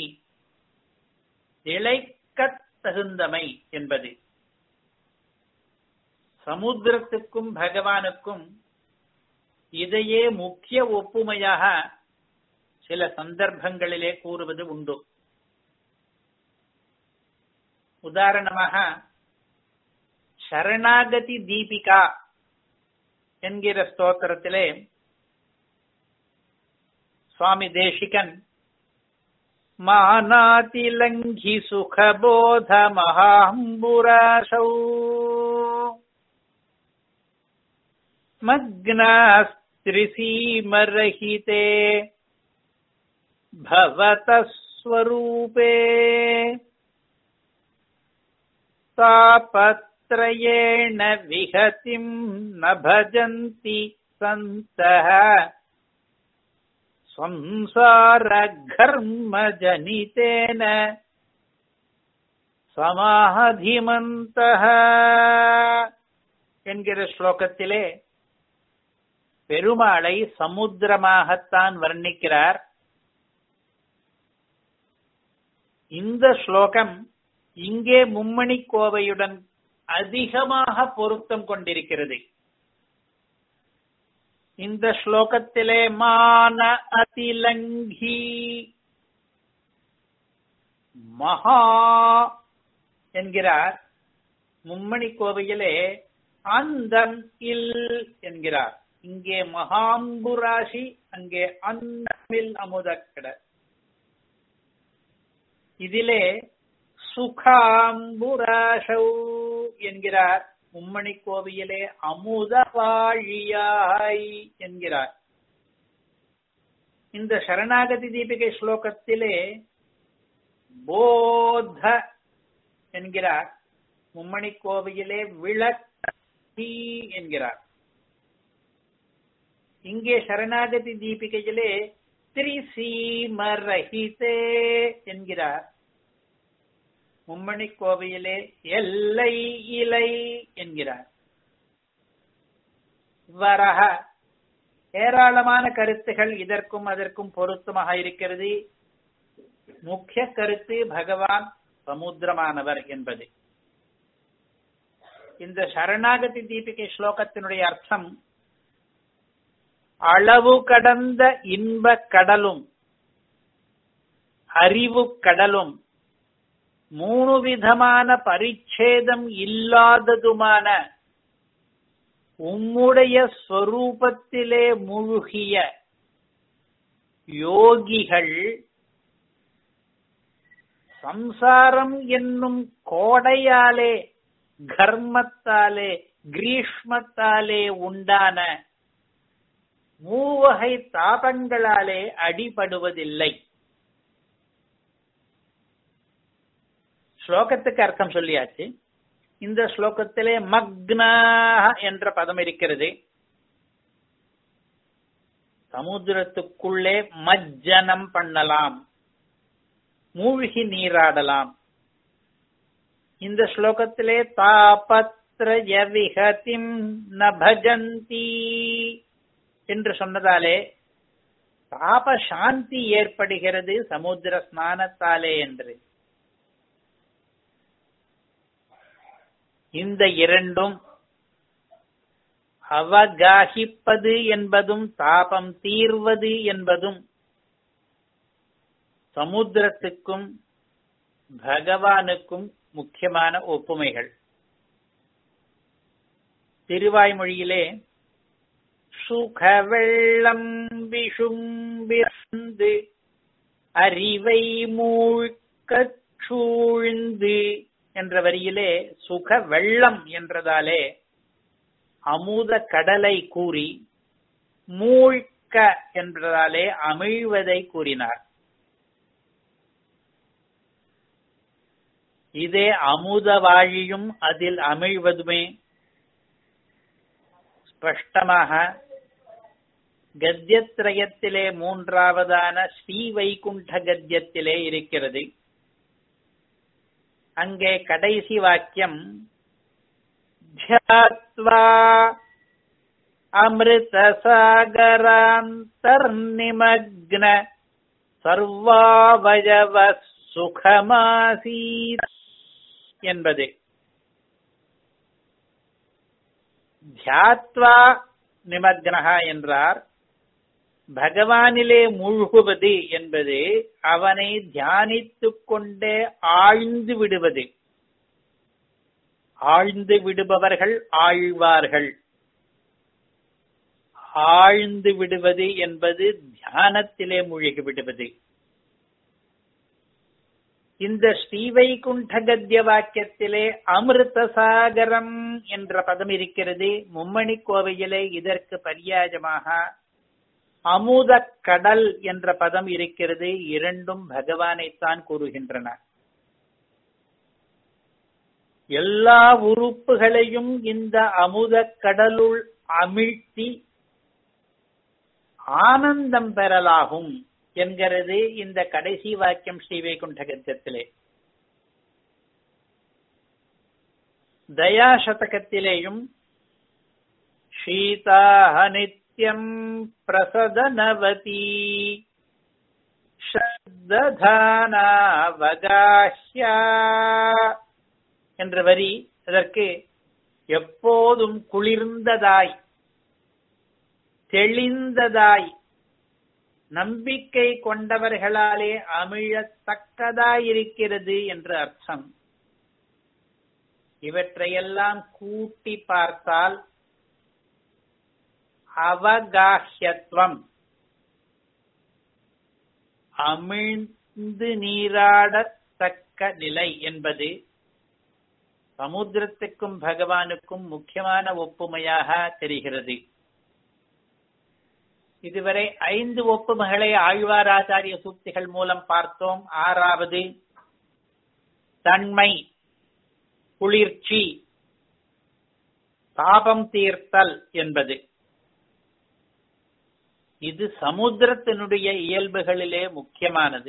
இழைக்கத் தகுந்தமை என்பது சமுத்திரத்துக்கும் பகவானுக்கும் இதையே முக்கிய ஒப்புமையாக சில சந்தர்ப்பங்களிலே கூறுவது உண்டு உதாரணமாக சரணாகதி தீபிகா என்கிற ஸ்தோத்திரத்திலே சுவாமி தேசிகன் மானாதிலங்கி சுகபோத மகாம்புராசௌ மக்னாஸ்திரிசீமரஹிதே भवतस्वरूपे तापत्रयेण विहतिम् न भजन्ति सन्तः संसारघर्मजनितेन சமாதிமந்தः என்கிற ஸ்லோகத்திலே பெருமாளை சமுத்திரமாகத்தான் வர்ணிக்கிறார் இந்த ஸ்லோகம் இங்கே மும்மணி கோவையுடன் அதிகமாக பொருத்தம் கொண்டிருக்கிறது இந்த ஸ்லோகத்திலே மான அதிலங்கி மகா என்கிறார் மும்மணி கோவையிலே அந்தம் இல் என்கிறார் இங்கே மகாம்புராசி அங்கே அந்தமில் அமுதக்கட இதிலே சுகாம்புராசௌ என்கிறார் மும்மணி கோவிலே அமுதவாழியாய் என்கிறார் இந்த சரணாகதி தீபிகை ஸ்லோகத்திலே போத என்கிறார் மும்மணி கோவிலே விளக்கி என்கிறார் இங்கே சரணாகதி தீபிகையிலே திரிசீமரஹிதே என்கிறார் மும்மணி கோவையிலே எல்லை இலை என்கிறார் இவ்வாறாக ஏராளமான கருத்துகள் இதற்கும் அதற்கும் பொருத்தமாக இருக்கிறது முக்கிய கருத்து பகவான் சமுத்திரமானவர் என்பது இந்த சரணாகதி தீபிகை ஸ்லோகத்தினுடைய அர்த்தம் அளவு கடந்த இன்ப கடலும் அறிவு கடலும் மூணு விதமான பரிச்சேதம் இல்லாததுமான உம்முடைய ஸ்வரூபத்திலே முழுகிய யோகிகள் சம்சாரம் என்னும் கோடையாலே கர்மத்தாலே கிரீஷ்மத்தாலே உண்டான மூவகை தாபங்களாலே அடிபடுவதில்லை ஸ்லோகத்துக்கு அர்த்தம் சொல்லியாச்சு இந்த ஸ்லோகத்திலே மக்னா என்ற பதம் இருக்கிறது சமுத்திரத்துக்குள்ளே மஜ்ஜனம் பண்ணலாம் மூழ்கி நீராடலாம் இந்த ஸ்லோகத்திலே தாபத்ரய விகதிம் ந பஜந்தி என்று சொன்னதாலே தாப சாந்தி ஏற்படுகிறது சமுத்திர ஸ்நானத்தாலே என்று இந்த இரண்டும் அவகாகிப்பது என்பதும் தாபம் தீர்வது என்பதும் சமுத்திரத்துக்கும் பகவானுக்கும் முக்கியமான ஒப்புமைகள் திருவாய்மொழியிலே சுக வெள்ளம் விஷும்பிறந்து அறிவை மூழ்கச் சூழ்ந்து என்ற வரியிலே சுக வெள்ளம் என்றதாலே அமுத கடலை கூறி மூழ்க என்றதாலே அமிழ்வதை கூறினார் இதே அமுத வாழியும் அதில் அமிழ்வதுமே ஸ்பஷ்டமாக கத்தியத்ரயத்திலே மூன்றாவதான ஸ்ரீ வைகுண்ட கத்தியத்திலே இருக்கிறது அங்கே கடைசி வாக்கியம் ध्यात्वा अमृतसागरान्तर्निमग्न சர்வாவயவ சுகமாசீத் என்பது தியாத்வா நிமக்னஹா என்றார் பகவானிலே மூழ்குவது என்பது அவனை தியானித்துக் கொண்டே ஆழ்ந்து விடுவது ஆழ்ந்து விடுபவர்கள் ஆழ்வார்கள் ஆழ்ந்து விடுவது என்பது தியானத்திலே மூழ்கி விடுவது இந்த ஸ்ரீவைகுண்ட கத்திய வாக்கியத்திலே அமிர்தசாகரம் என்ற பதம் இருக்கிறது மும்மணி கோவையிலே இதற்கு பரியாஜமாக அமுத கடல் என்ற பதம் இருக்கிறது இரண்டும் பகவானைத்தான் கூறுகின்றன எல்லா உறுப்புகளையும் இந்த அமுத கடலுள் அமிழ்த்தி ஆனந்தம் பெறலாகும் என்கிறது இந்த கடைசி வாக்கியம் ஸ்ரீவைகுண்ட கத்தியத்திலே தயா சதகத்திலேயும் ஷீதாக நித்யம் பிரசதனவதி ஸ்ரத்தானாவகாஷ்யா என்ற வரி அதற்கு எப்போதும் குளிர்ந்ததாய் தெளிந்ததாய் நம்பிக்கை கொண்டவர்களாலே அமிழத்தக்கதாயிருக்கிறது என்று அர்த்தம் இவற்றையெல்லாம் கூட்டி பார்த்தால் அவகாஹ்யத்துவம் அமிழ்ந்து நீராடத்தக்க நிலை என்பது சமுத்திரத்துக்கும் பகவானுக்கும் முக்கியமான ஒப்புமையாக தெரிகிறது இதுவரை ஐந்து ஒப்புமைகளை ஆழ்வாராச்சாரிய சூக்திகள் மூலம் பார்த்தோம் ஆறாவது தன்மை குளிர்ச்சி தாபம் தீர்த்தல் என்பது இது சமுத்திரத்தினுடைய இயல்புகளிலே முக்கியமானது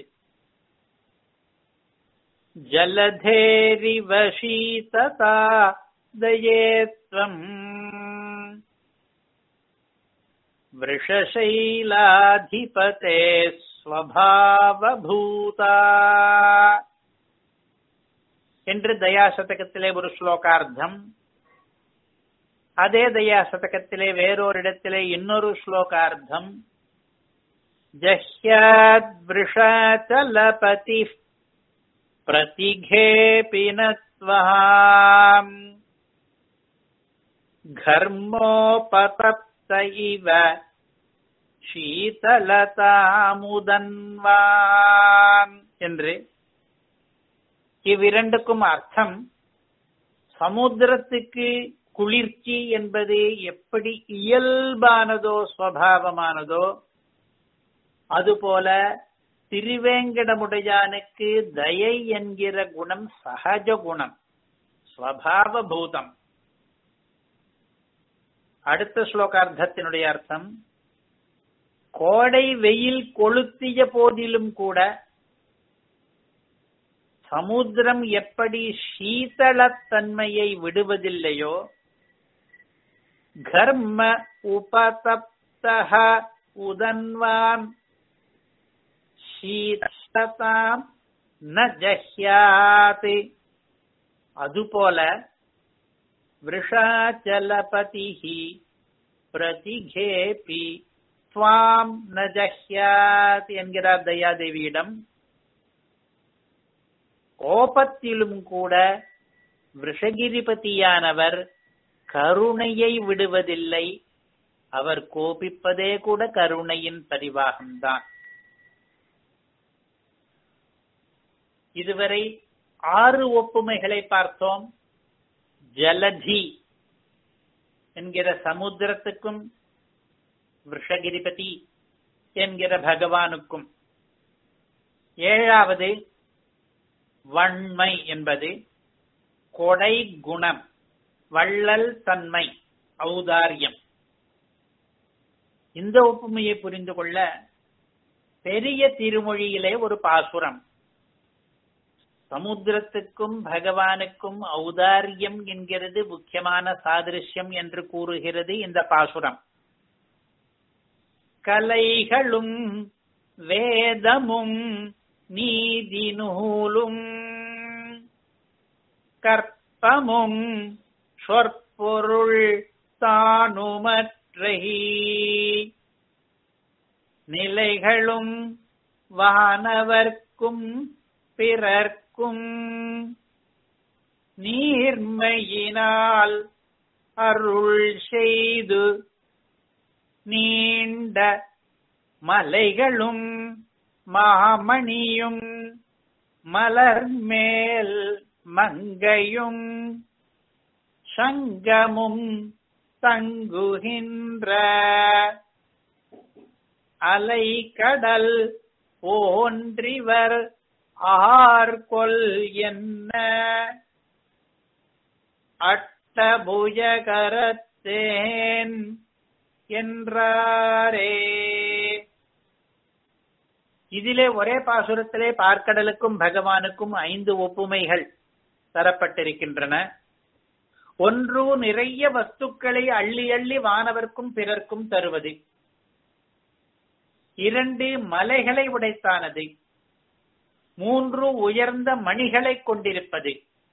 ஜலதேரிவ சீததா தயேத்வம் वृषशैलाधिपते ஸ்வபாவபூதா என்று தயா சதகத்திலே ஒரு ஸ்லோகார்த்தம் அதே தயா சதகத்திலே வேறொரிடத்திலே இன்னொரு ஸ்லோகார்த்தம் ஜஹ்யாத் விருஷாச்சலபதி प्रतिघेऽपि न त्वहाम् घर्मोपतप्त इव சீதலதாமுதன்வான் என்று இவ்விரண்டுக்கும் அர்த்தம் சமுத்திரத்துக்கு குளிர்ச்சி என்பது எப்படி இயல்பானதோ சுவாவமானதோ அதுபோல திருவேங்கடமுடையானுக்கு தயை என்கிற குணம் சகஜ குணம் ஸ்வபாவபூதம் அடுத்த ஸ்லோகார்த்தத்தினுடைய அர்த்தம் கோடை வெயில் கொளுத்திய போதிலும் கூட சமுத்திரம் எப்படி சீதளத்தன்மையை விடுவதில்லையோ கர்ம உபதப்தக உதன்வான் சீததாம் ந ஜஹ்யாத் அதுபோல விஷாச்சலபதிஹி பிரதிகேபி துவாம் ந ஜஹ்யாத் என்கிறார் தயாதேவியிடம் கோபத்திலும் கூட விஷகிரிபதியானவர் கருணையை விடுவதில்லை அவர் கோபிப்பதே கூட கருணையின் பரிவாகம்தான் இதுவரை ஆறு ஒப்புமைகளை பார்த்தோம் ஜலதி என்கிற சமுத்திரத்துக்கும் விஷகிரிபதி என்கிற பகவானுக்கும் ஏழாவது வன்மை என்பது கொடை குணம் வள்ளல் தன்மை ஔதாரியம் இந்த ஒப்புமையை புரிந்து கொள்ள பெரிய திருமொழியிலே ஒரு பாசுரம் சமுத்திரத்துக்கும் பகவானுக்கும் ஔதாரியம் என்கிறது முக்கியமான சாதிருஷ்யம் என்று கூறுகிறது இந்த பாசுரம் கலைகளும் வேதமும் நீதி நூலும் கற்பமும் சொற்பொருள் தானுமற்றை நிலைகளும் வானவர்க்கும் பிறர்க்கும் நீர்மையினால் அருள் செய்து நீண்ட மலைகளும் மாமணியும் மலர் மேல் மங்கையும் சங்கமும் தங்குகின்ற அலைக்கடல் போன்றிவர் ஆர்கொல் என்ன அட்டபுஜகரத்தேன் என்றாரே இதிலே ஒரே பாசுரத்திலே பார்க்கடலுக்கும் பகவானுக்கும் ஐந்து ஒப்புமைகள் தரப்பட்டிருக்கின்றன ஒன்று நிறைய வஸ்துக்களை அள்ளி அள்ளி வானவர்க்கும் பிறர்க்கும் தருவது இரண்டு மலைகளை உடைத்தானது மூன்று உயர்ந்த மணிகளை கொண்டிருப்பது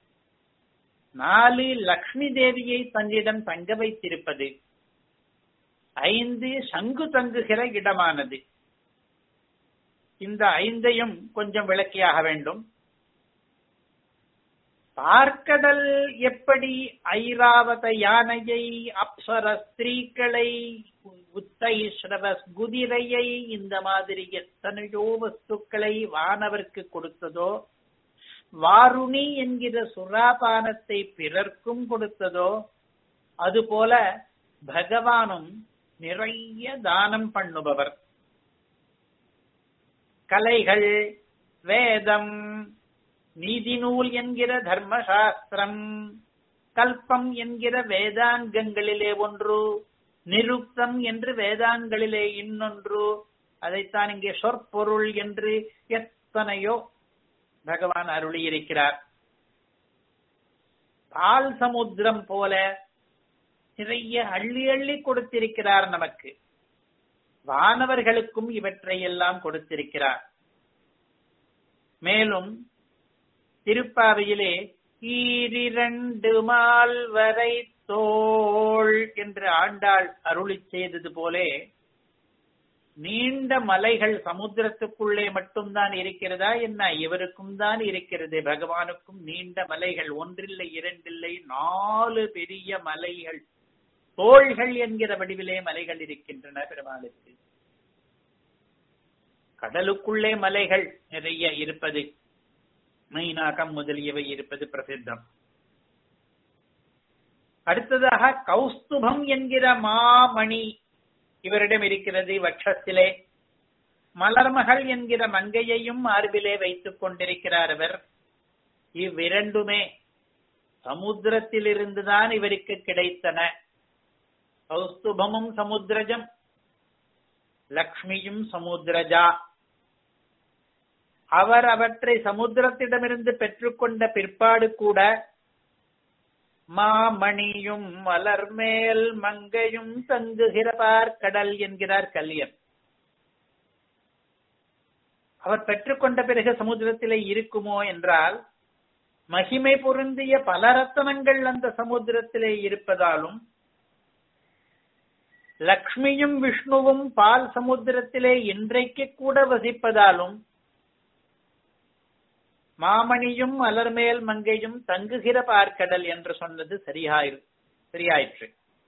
நாலு லக்ஷ்மி தேவியை தன்னிடம் தங்க வைத்திருப்பது ஐந்து சங்கு தங்குகிற இடமானது இந்த ஐந்தையும் கொஞ்சம் விளக்கியாக வேண்டும் பார்க்கடல் எப்படி ஐராவத யானையை அப்சர ஸ்திரீக்களை உத்தை ஸ்ரவஸ் குதிரையை இந்த மாதிரி எத்தனையோ வஸ்துக்களை வானவர்க்கு கொடுத்ததோ வாருணி என்கிற சுறாபானத்தை பிறர்க்கும் கொடுத்ததோ அதுபோல பகவானும் நிறைய தானம் பண்ணுபவர் கலைகள் வேதம் நீதி நூல் என்கிற தர்மசாஸ்திரம் கல்பம் என்கிற வேதாங்கங்களிலே ஒன்று நிருக்தம் என்று வேதாங்களிலே இன்னொன்று அதைத்தான் இங்கே சொற்பொருள் என்று எத்தனையோ பகவான் அருளியிருக்கிறார் பால் சமுத்திரம் போல நிறைய அள்ளி அள்ளி கொடுத்திருக்கிறார் நமக்கு வானவர்களுக்கும் இவற்றை எல்லாம் கொடுத்திருக்கிறார் மேலும் திருப்பாவையிலே ஈரிரண்டு மால் வரை தோள் என்று ஆண்டாள் அருளி செய்தது போலே நீண்ட மலைகள் சமுத்திரத்துக்குள்ளே மட்டும்தான் இருக்கிறதா என்ன இவருக்கும் தான் இருக்கிறது பகவானுக்கும் நீண்ட மலைகள் ஒன்றில்லை இரண்டில்லை நாலு பெரிய மலைகள் தோள்கள் என்கிற வடிவிலே மலைகள் இருக்கின்றன பெருமாளுக்கு கடலுக்குள்ளே மலைகள் நிறைய இருப்பது மைனாகம் முதலியவை இருப்பது பிரசித்தம் அடுத்ததாக கௌஸ்துபம் என்கிற மாமணி இவரிடம் இருக்கிறது வட்சத்திலே மலர்மகள் என்கிற மங்கையையும் மார்பிலே வைத்துக் கொண்டிருக்கிறார் அவர் இவ்விரண்டுமே சமுத்திரத்திலிருந்துதான் இவருக்கு கிடைத்தன கௌஸ்துபமும் சமுத்திரஜம் லக்ஷ்மியும் சமுத்திரஜா அவர் அவற்றை சமுத்திரத்திடமிருந்து பெற்றுக்கொண்ட பிற்பாடு கூட மாமணியும் மலர்மேல் மங்கையும் தங்குகிறபார் கடல் என்கிறார் கல்யன் அவர் பெற்றுக்கொண்ட பிறகு சமுத்திரத்திலே இருக்குமோ என்றால் மகிமை பொருந்திய பல ரத்தனங்கள் அந்த சமுத்திரத்திலே இருப்பதாலும் லக்ஷ்மியும் விஷ்ணுவும் பால் சமுத்திரத்திலே இன்றைக்கு கூட வசிப்பதாலும் மாமணியும் மலர்மேல் மங்கையும் தங்குகிற பார்க்கடல் என்று சொன்னது சரியாயிரு சரியாயிற்று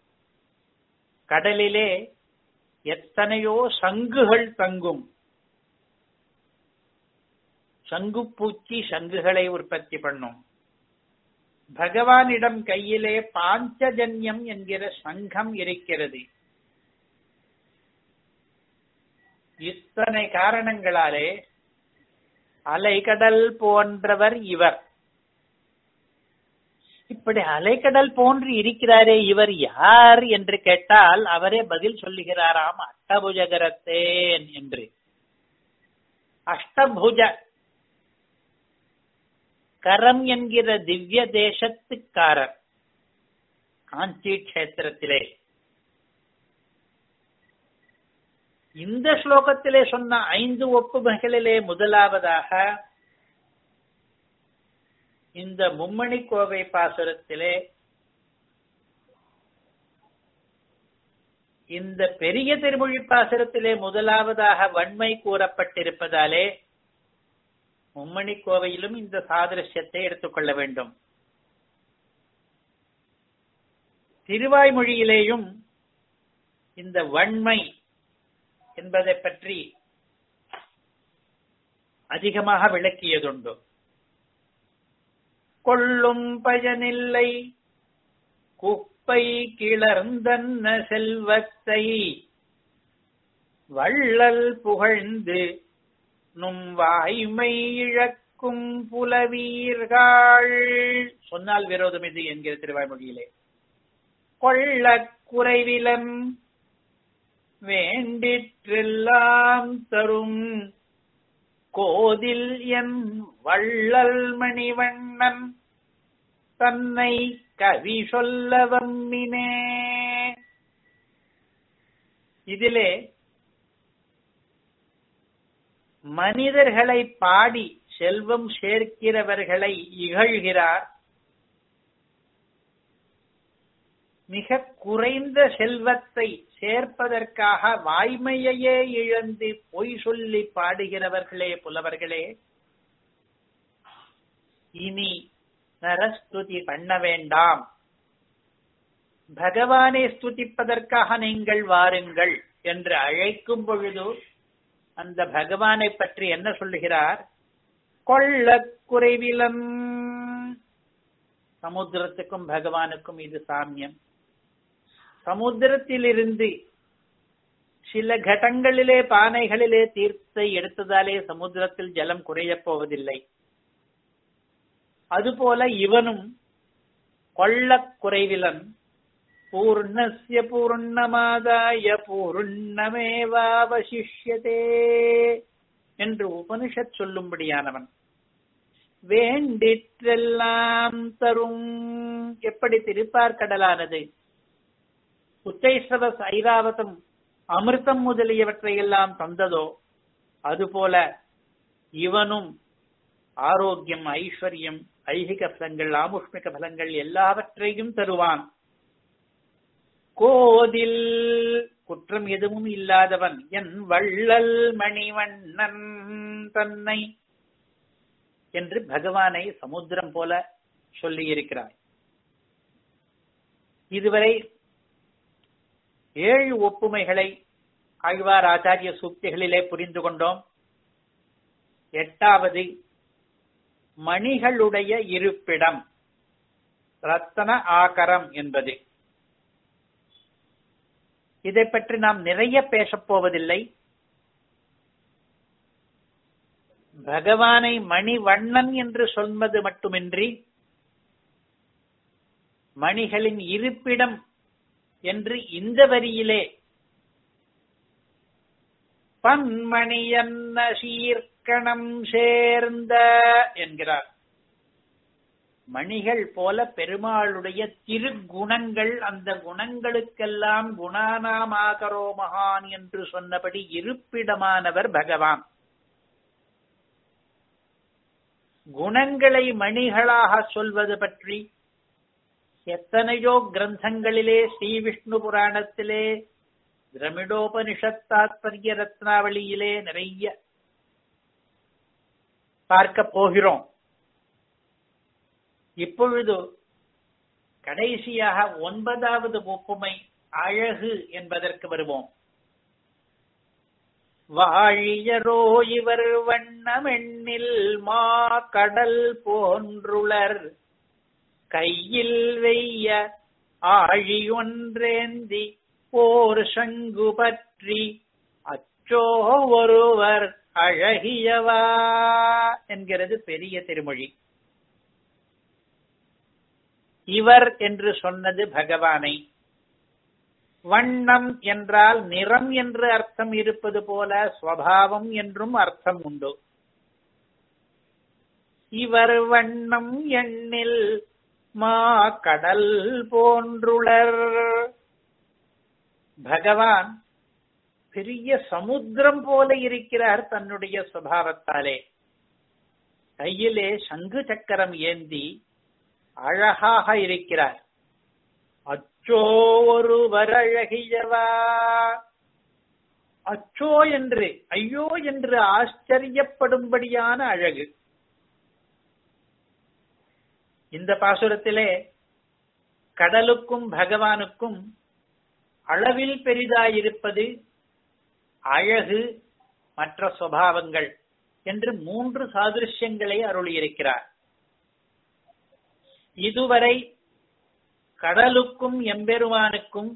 கடலிலே எத்தனையோ சங்குகள் தங்கும் சங்குப்பூச்சி சங்குகளை உற்பத்தி பண்ணும் பகவானிடம் கையிலே பாஞ்சஜன்யம் என்கிற சங்கம் இருக்கிறது இத்தனை காரணங்களாலே அலைக்கடல் போன்றவர் இவர் இப்படி அலைக்கடல் போன்று இருக்கிறாரே இவர் யார் என்று கேட்டால் அவரே பதில் சொல்லுகிறாராம் அஷ்டபுஜகரத்தேன் என்று அஷ்டபுஜ கரம் என்கிற திவ்ய தேசத்துக்காரர் காஞ்சி கஷேத்திரத்திலே இந்த ஸ்லோகத்திலே சொன்ன ஐந்து ஒப்புமைகளிலே முதலாவதாக இந்த மும்மணி கோவை பாசுரத்திலே இந்த பெரிய திருமொழி பாசுரத்திலே முதலாவதாக வன்மை கூறப்பட்டிருப்பதாலே மும்மணி கோவையிலும் இந்த சாதிருஷ்யத்தை எடுத்துக்கொள்ள வேண்டும் திருவாய்மொழியிலேயும் இந்த வன்மை என்பதை பற்றி அதிகமாக விளக்கியதுண்டு கொள்ளும் பயனில்லை குப்பை கிளர்ந்தன்ன செல்வத்தை வள்ளல் புகழ்ந்து நும் வாய்மை இழக்கும் புலவீர்கள் சொன்னால் விரோதம் இது என்கிற திருவாய்மொழியிலே கொள்ள குறைவிலம் வேண்டிற்றெல்லாம் தரும் கோதில் என் வள்ளல் மணிவண்ணன் தன்னை கவி சொல்ல வம்மினே இதிலே மனிதர்களை பாடி செல்வம் சேர்க்கிறவர்களை இகழ்கிறார் மிக குறைந்த செல்வத்தை சேர்ப்பதற்காக வாய்மையையே இழந்து பொய் சொல்லி பாடுகிறவர்களே புலவர்களே இனி நரஸ்துதி பண்ண வேண்டாம் பகவானை ஸ்துதிப்பதற்காக நீங்கள் வாருங்கள் என்று அழைக்கும் பொழுது அந்த பகவானை பற்றி என்ன சொல்லுகிறார் கொள்ள குறைவிலம் சமுத்திரத்துக்கும் பகவானுக்கும் இது சாமியம் சமுத்திரத்திலிருந்து சில கடங்களிலே பானைகளிலே தீர்த்தை எடுத்ததாலே சமுத்திரத்தில் ஜலம் குறையப் போவதில்லை அதுபோல இவனும் கொள்ள குறைவிலன் பூர்ணஸ்ய பூர்ணமாதாய பூர்ணமேவாவசிஷ்யதே என்று உபனிஷத் சொல்லும்படியானவன் வேண்டிற்றெல்லாம் தரும் எப்படி திருப்பார்கடலானது உச்சைஸ்ரவ ஐராவதம் அமிர்தம் முதலியவற்றையெல்லாம் தந்ததோ அதுபோல இவனும் ஆரோக்கியம் ஐஸ்வர்யம் ஐகிக பலங்கள் ஆமுஷ்மிக பலங்கள் எல்லாவற்றையும் தருவான் கோதில் குற்றம் எதுவும் இல்லாதவன் என் வள்ளல் மணிவண்ணன் தன்னை என்று பகவானை சமுத்திரம் போல சொல்லி இருக்கிறார் இதுவரை ஏழு ஒப்புமைகளை ஆழ்வார் ஆச்சாரிய சூக்திகளிலே புரிந்து கொண்டோம் எட்டாவது மணிகளுடைய இருப்பிடம் ரத்தன ஆகரம் என்பது இதை பற்றி நாம் நிறைய பேசப் போவதில்லை பகவானை மணிவண்ணன் என்று சொல்வது மட்டுமின்றி மணிகளின் இருப்பிடம் என்று இந்த வரியிலே பன்மணியன்ன சீர்கணம் சேர்ந்த என்கிறார் மணிகள் போல பெருமாளுடைய திருக்குணங்கள் அந்த குணங்களுக்கெல்லாம் குணானாமாகரோ மகான் என்று சொன்னபடி இருப்பிடமானவர் பகவான் குணங்களை மணிகளாக சொல்வது பற்றி எத்தனையோ கிரந்தங்களிலே ஸ்ரீ விஷ்ணு புராணத்திலே திரமிடோபனிஷத் தாத்பரிய ரத்னாவளியிலே நிறைய பார்க்க போகிறோம் இப்பொழுது கடைசியாக ஒன்பதாவது ஒப்புமை அழகு என்பதற்கு வருவோம் வாழியரோ இவர் வண்ணமெண்ணில் மா கடல் போன்றுளர் கையில் வெய்ய ஆழி ஒன்றேந்தி போர் சங்கு பற்றி அச்சோ ஒருவர் அழகியவா என்கிறது பெரிய திருமொழி இவர் என்று சொன்னது பகவானை வண்ணம் என்றால் நிறம் என்று அர்த்தம் இருப்பது போல ஸ்வபாவம் என்றும் அர்த்தம் உண்டு இவர் வண்ணம் எண்ணில் மா கடல் போன்றுளர் பகவான் பெரிய சமுத்திரம் போல இருக்கிறார் தன்னுடைய சுவாவத்தாலே கையிலே சங்கு சக்கரம் ஏந்தி அழகாக இருக்கிறார் அச்சோ ஒருவர் அழகியவா அச்சோ என்று ஐயோ என்று ஆச்சரியப்படும்படியான அழகு இந்த பாசுரத்திலே கடலுக்கும் பகவானுக்கும் அளவில் பெரிதாயிருப்பது அழகு மற்ற சுவாவங்கள் என்று மூன்று சாதிருஷ்யங்களை அருளியிருக்கிறார் இதுவரை கடலுக்கும் எம்பெருமானுக்கும்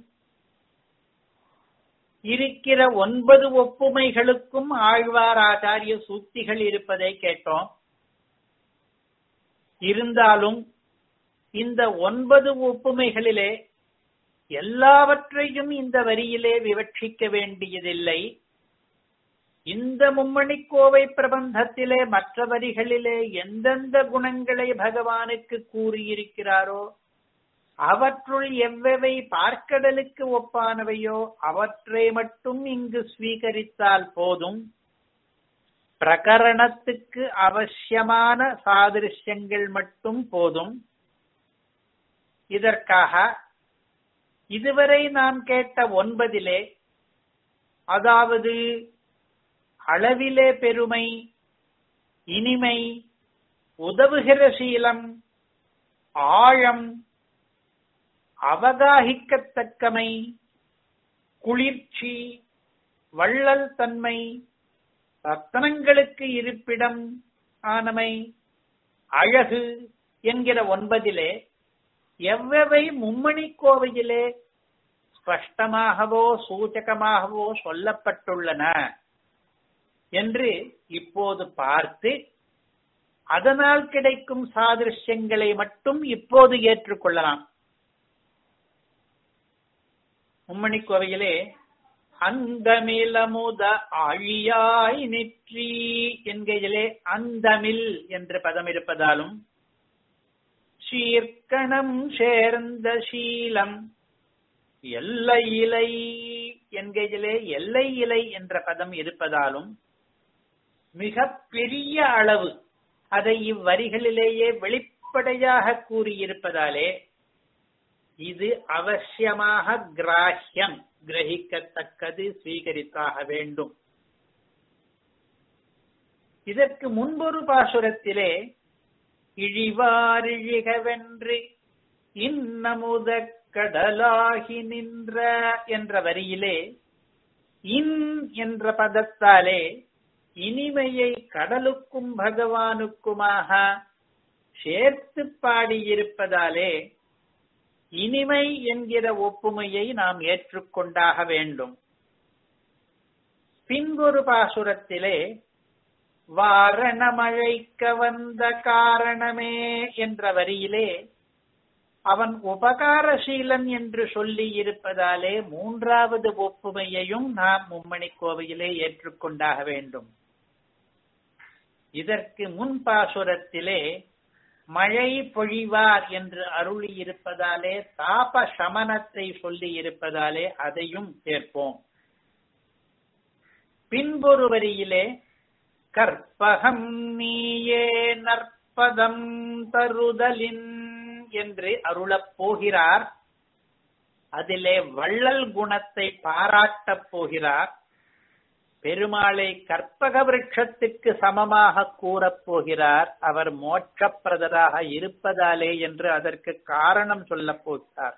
இருக்கிற ஒன்பது ஒப்புமைகளுக்கும் ஆழ்வார் ஆச்சாரிய சூக்திகள் இருப்பதை கேட்டோம் இருந்தாலும் இந்த ஒன்பது ஒப்புமைகளிலே எல்லாவற்றையும் இந்த வரியிலே விவட்சிக்க வேண்டியதில்லை இந்த மும்மணிக்கோவை பிரபந்தத்திலே மற்ற வரிகளிலே எந்தெந்த குணங்களை பகவானுக்கு கூறியிருக்கிறாரோ அவற்றுள் எவ்வவை பார்க்கடலுக்கு ஒப்பானவையோ அவற்றை மட்டும் இங்கு ஸ்வீகரித்தால் போதும் பிரகரணத்துக்கு அவசியமான சாதிருஷ்யங்கள் மட்டும் போதும் இதற்காக இதுவரை நாம் கேட்ட ஒன்பதிலே அதாவது அளவிலே பெருமை இனிமை உதவுகிற சீலம் ஆழம் அவகாகிக்கத்தக்கமை குளிர்ச்சி வள்ளல் தன்மை ரத்தனங்களுக்கு இருப்பிடம் ஆனமை அழகு என்கிற ஒன்பதிலே எவ்வவை மும்மணி கோவையிலே ஸ்பஷ்டமாகவோ சூச்சகமாகவோ சொல்லப்பட்டுள்ளன என்று இப்போது பார்த்து அதனால் கிடைக்கும் சாதிருஷ்யங்களை மட்டும் இப்போது ஏற்றுக்கொள்ளலாம் மும்மணி கோவையிலே அந்தமிலமுத ஆழியாய் நெற்றி என்கையிலே அந்தமில் என்ற பதம் இருப்பதாலும் சீர்கணம் சேர்ந்த சீலம் எல்லை இலை என்கையிலே எல்லை இலை என்ற பதம் இருப்பதாலும் மிக பெரிய அளவு அதை இவ்வரிகளிலேயே வெளிப்படையாக கூறியிருப்பதாலே இது அவசியமாக கிராஹ்யம் கிரகிக்கத்தக்கது ஸ்வீகரித்தாக வேண்டும் இதற்கு முன்பொரு பாசுரத்திலே இழிவாரிழிகவென்று இன்னமுத கடலாகி நின்ற என்ற வரியிலே இன் என்ற பதத்தாலே இனிமையை கடலுக்கும் பகவானுக்குமாக சேர்த்து பாடியிருப்பதாலே இனிமை என்கிற ஒப்புமையை நாம் ஏற்றுக்கொண்டாக வேண்டும் பின்பொரு பாசுரத்திலே வாரணமழைக்க வந்த காரணமே என்ற வரியிலே அவன் உபகாரசீலன் என்று சொல்லி இருப்பதாலே மூன்றாவது ஒப்புமையையும் நாம் மும்மணி கோவையிலே ஏற்றுக்கொண்டாக வேண்டும் இதற்கு முன் பாசுரத்திலே மழை பொழிவார் என்று அருளி இருப்பதாலே தாப சமனத்தை சொல்லி இருப்பதாலே அதையும் சேர்ப்போம் பின்பொரு வரியிலே கற்பகம் நீயே நற்பதம் தருதலின் என்று அருளப் போகிறார் அதிலே வள்ளல் குணத்தை பாராட்டப் போகிறார் பெருமாளை கற்பக விருட்சத்துக்கு சமமாக கூறப் போகிறார் அவர் மோட்சப்பிரதராக இருப்பதாலே என்று அதற்கு காரணம் சொல்லப் போகிறார்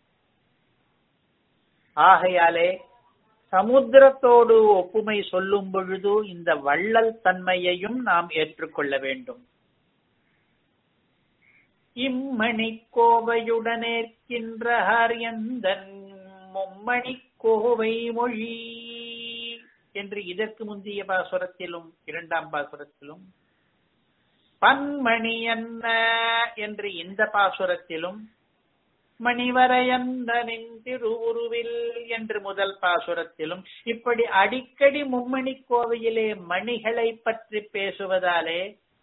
ஆகையாலே சமுத்திரத்தோடு ஒப்புமை சொல்லும் பொழுது இந்த வள்ளல் தன்மையையும் நாம் ஏற்றுக்கொள்ள வேண்டும் இம்மணி கோவையுடனேற்கின்றார் எந்தன் மும்மணி கோவை மொழி என்று இதற்கு முந்தைய பாசுரத்திலும் இரண்டாம் பாசுரத்திலும் பன்மணி என்ன என்று இந்த பாசுரத்திலும் மணிவரையந்தனின் திருவுருவில் என்று முதல் பாசுரத்திலும் இப்படி அடிக்கடி மும்மணி கோவையிலே மணிகளை பற்றி பேசுவதாலே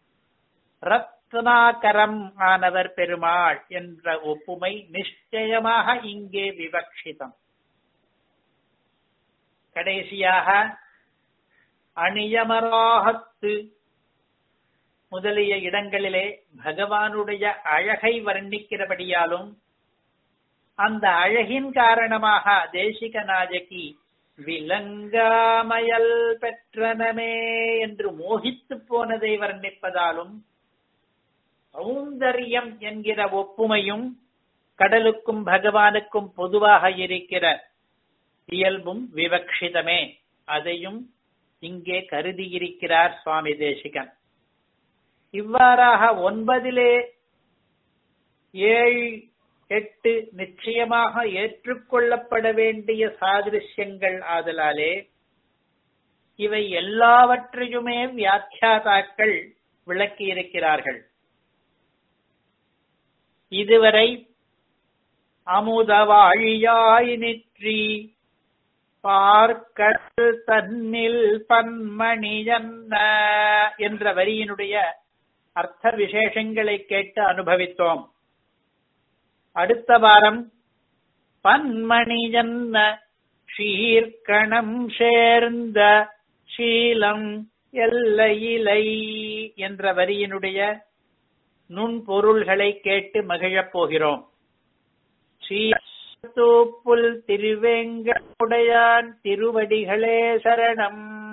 ரத்னாகரம் ஆனவர் பெருமாள் என்ற ஒப்புமை நிச்சயமாக இங்கே விவக்ஷிதம் கடைசியாக அணியமராகத்து முதலிய இடங்களிலே பகவானுடைய அழகை வர்ணிக்கிறபடியாலும் அந்த அழகின் காரணமாக தேசிக நாயகி விலங்காமயல் பெற்றனமே என்று மோகித்து போனதை வர்ணிப்பதாலும் சௌந்தரியம் என்கிற ஒப்புமையும் கடலுக்கும் பகவானுக்கும் பொதுவாக இருக்கிற இயல்பும் விவக்ஷிதமே அதையும் இங்கே கருதியிருக்கிறார் சுவாமி தேசிகன் இவ்வாறாக ஒன்பதிலே ஏழு எட்டு நிச்சயமாக ஏற்றுக்கொள்ளப்பட வேண்டிய சாதிருஷ்யங்கள் ஆதலாலே இவை எல்லாவற்றையுமே வியாக்கியாதாக்கள் விளக்கியிருக்கிறார்கள் இதுவரை அமுதவாழியாய் நிற்றி பார்க்கல் தன்னில் பன்மணியன்ன என்ற வரியினுடைய அர்த்த விசேஷங்களை கேட்டு அனுபவித்தோம் அடுத்த வாரம் பன்மணியன்ன ஷீர்கணம் சேர்ந்த சீலம் எல்லையிலை என்ற வரியினுடைய நுண்பொருள்களை கேட்டு மகிழப் போகிறோம் ஸ்ரீ தூப்புல் திருவேங்கடையான் திருவடிகளே சரணம்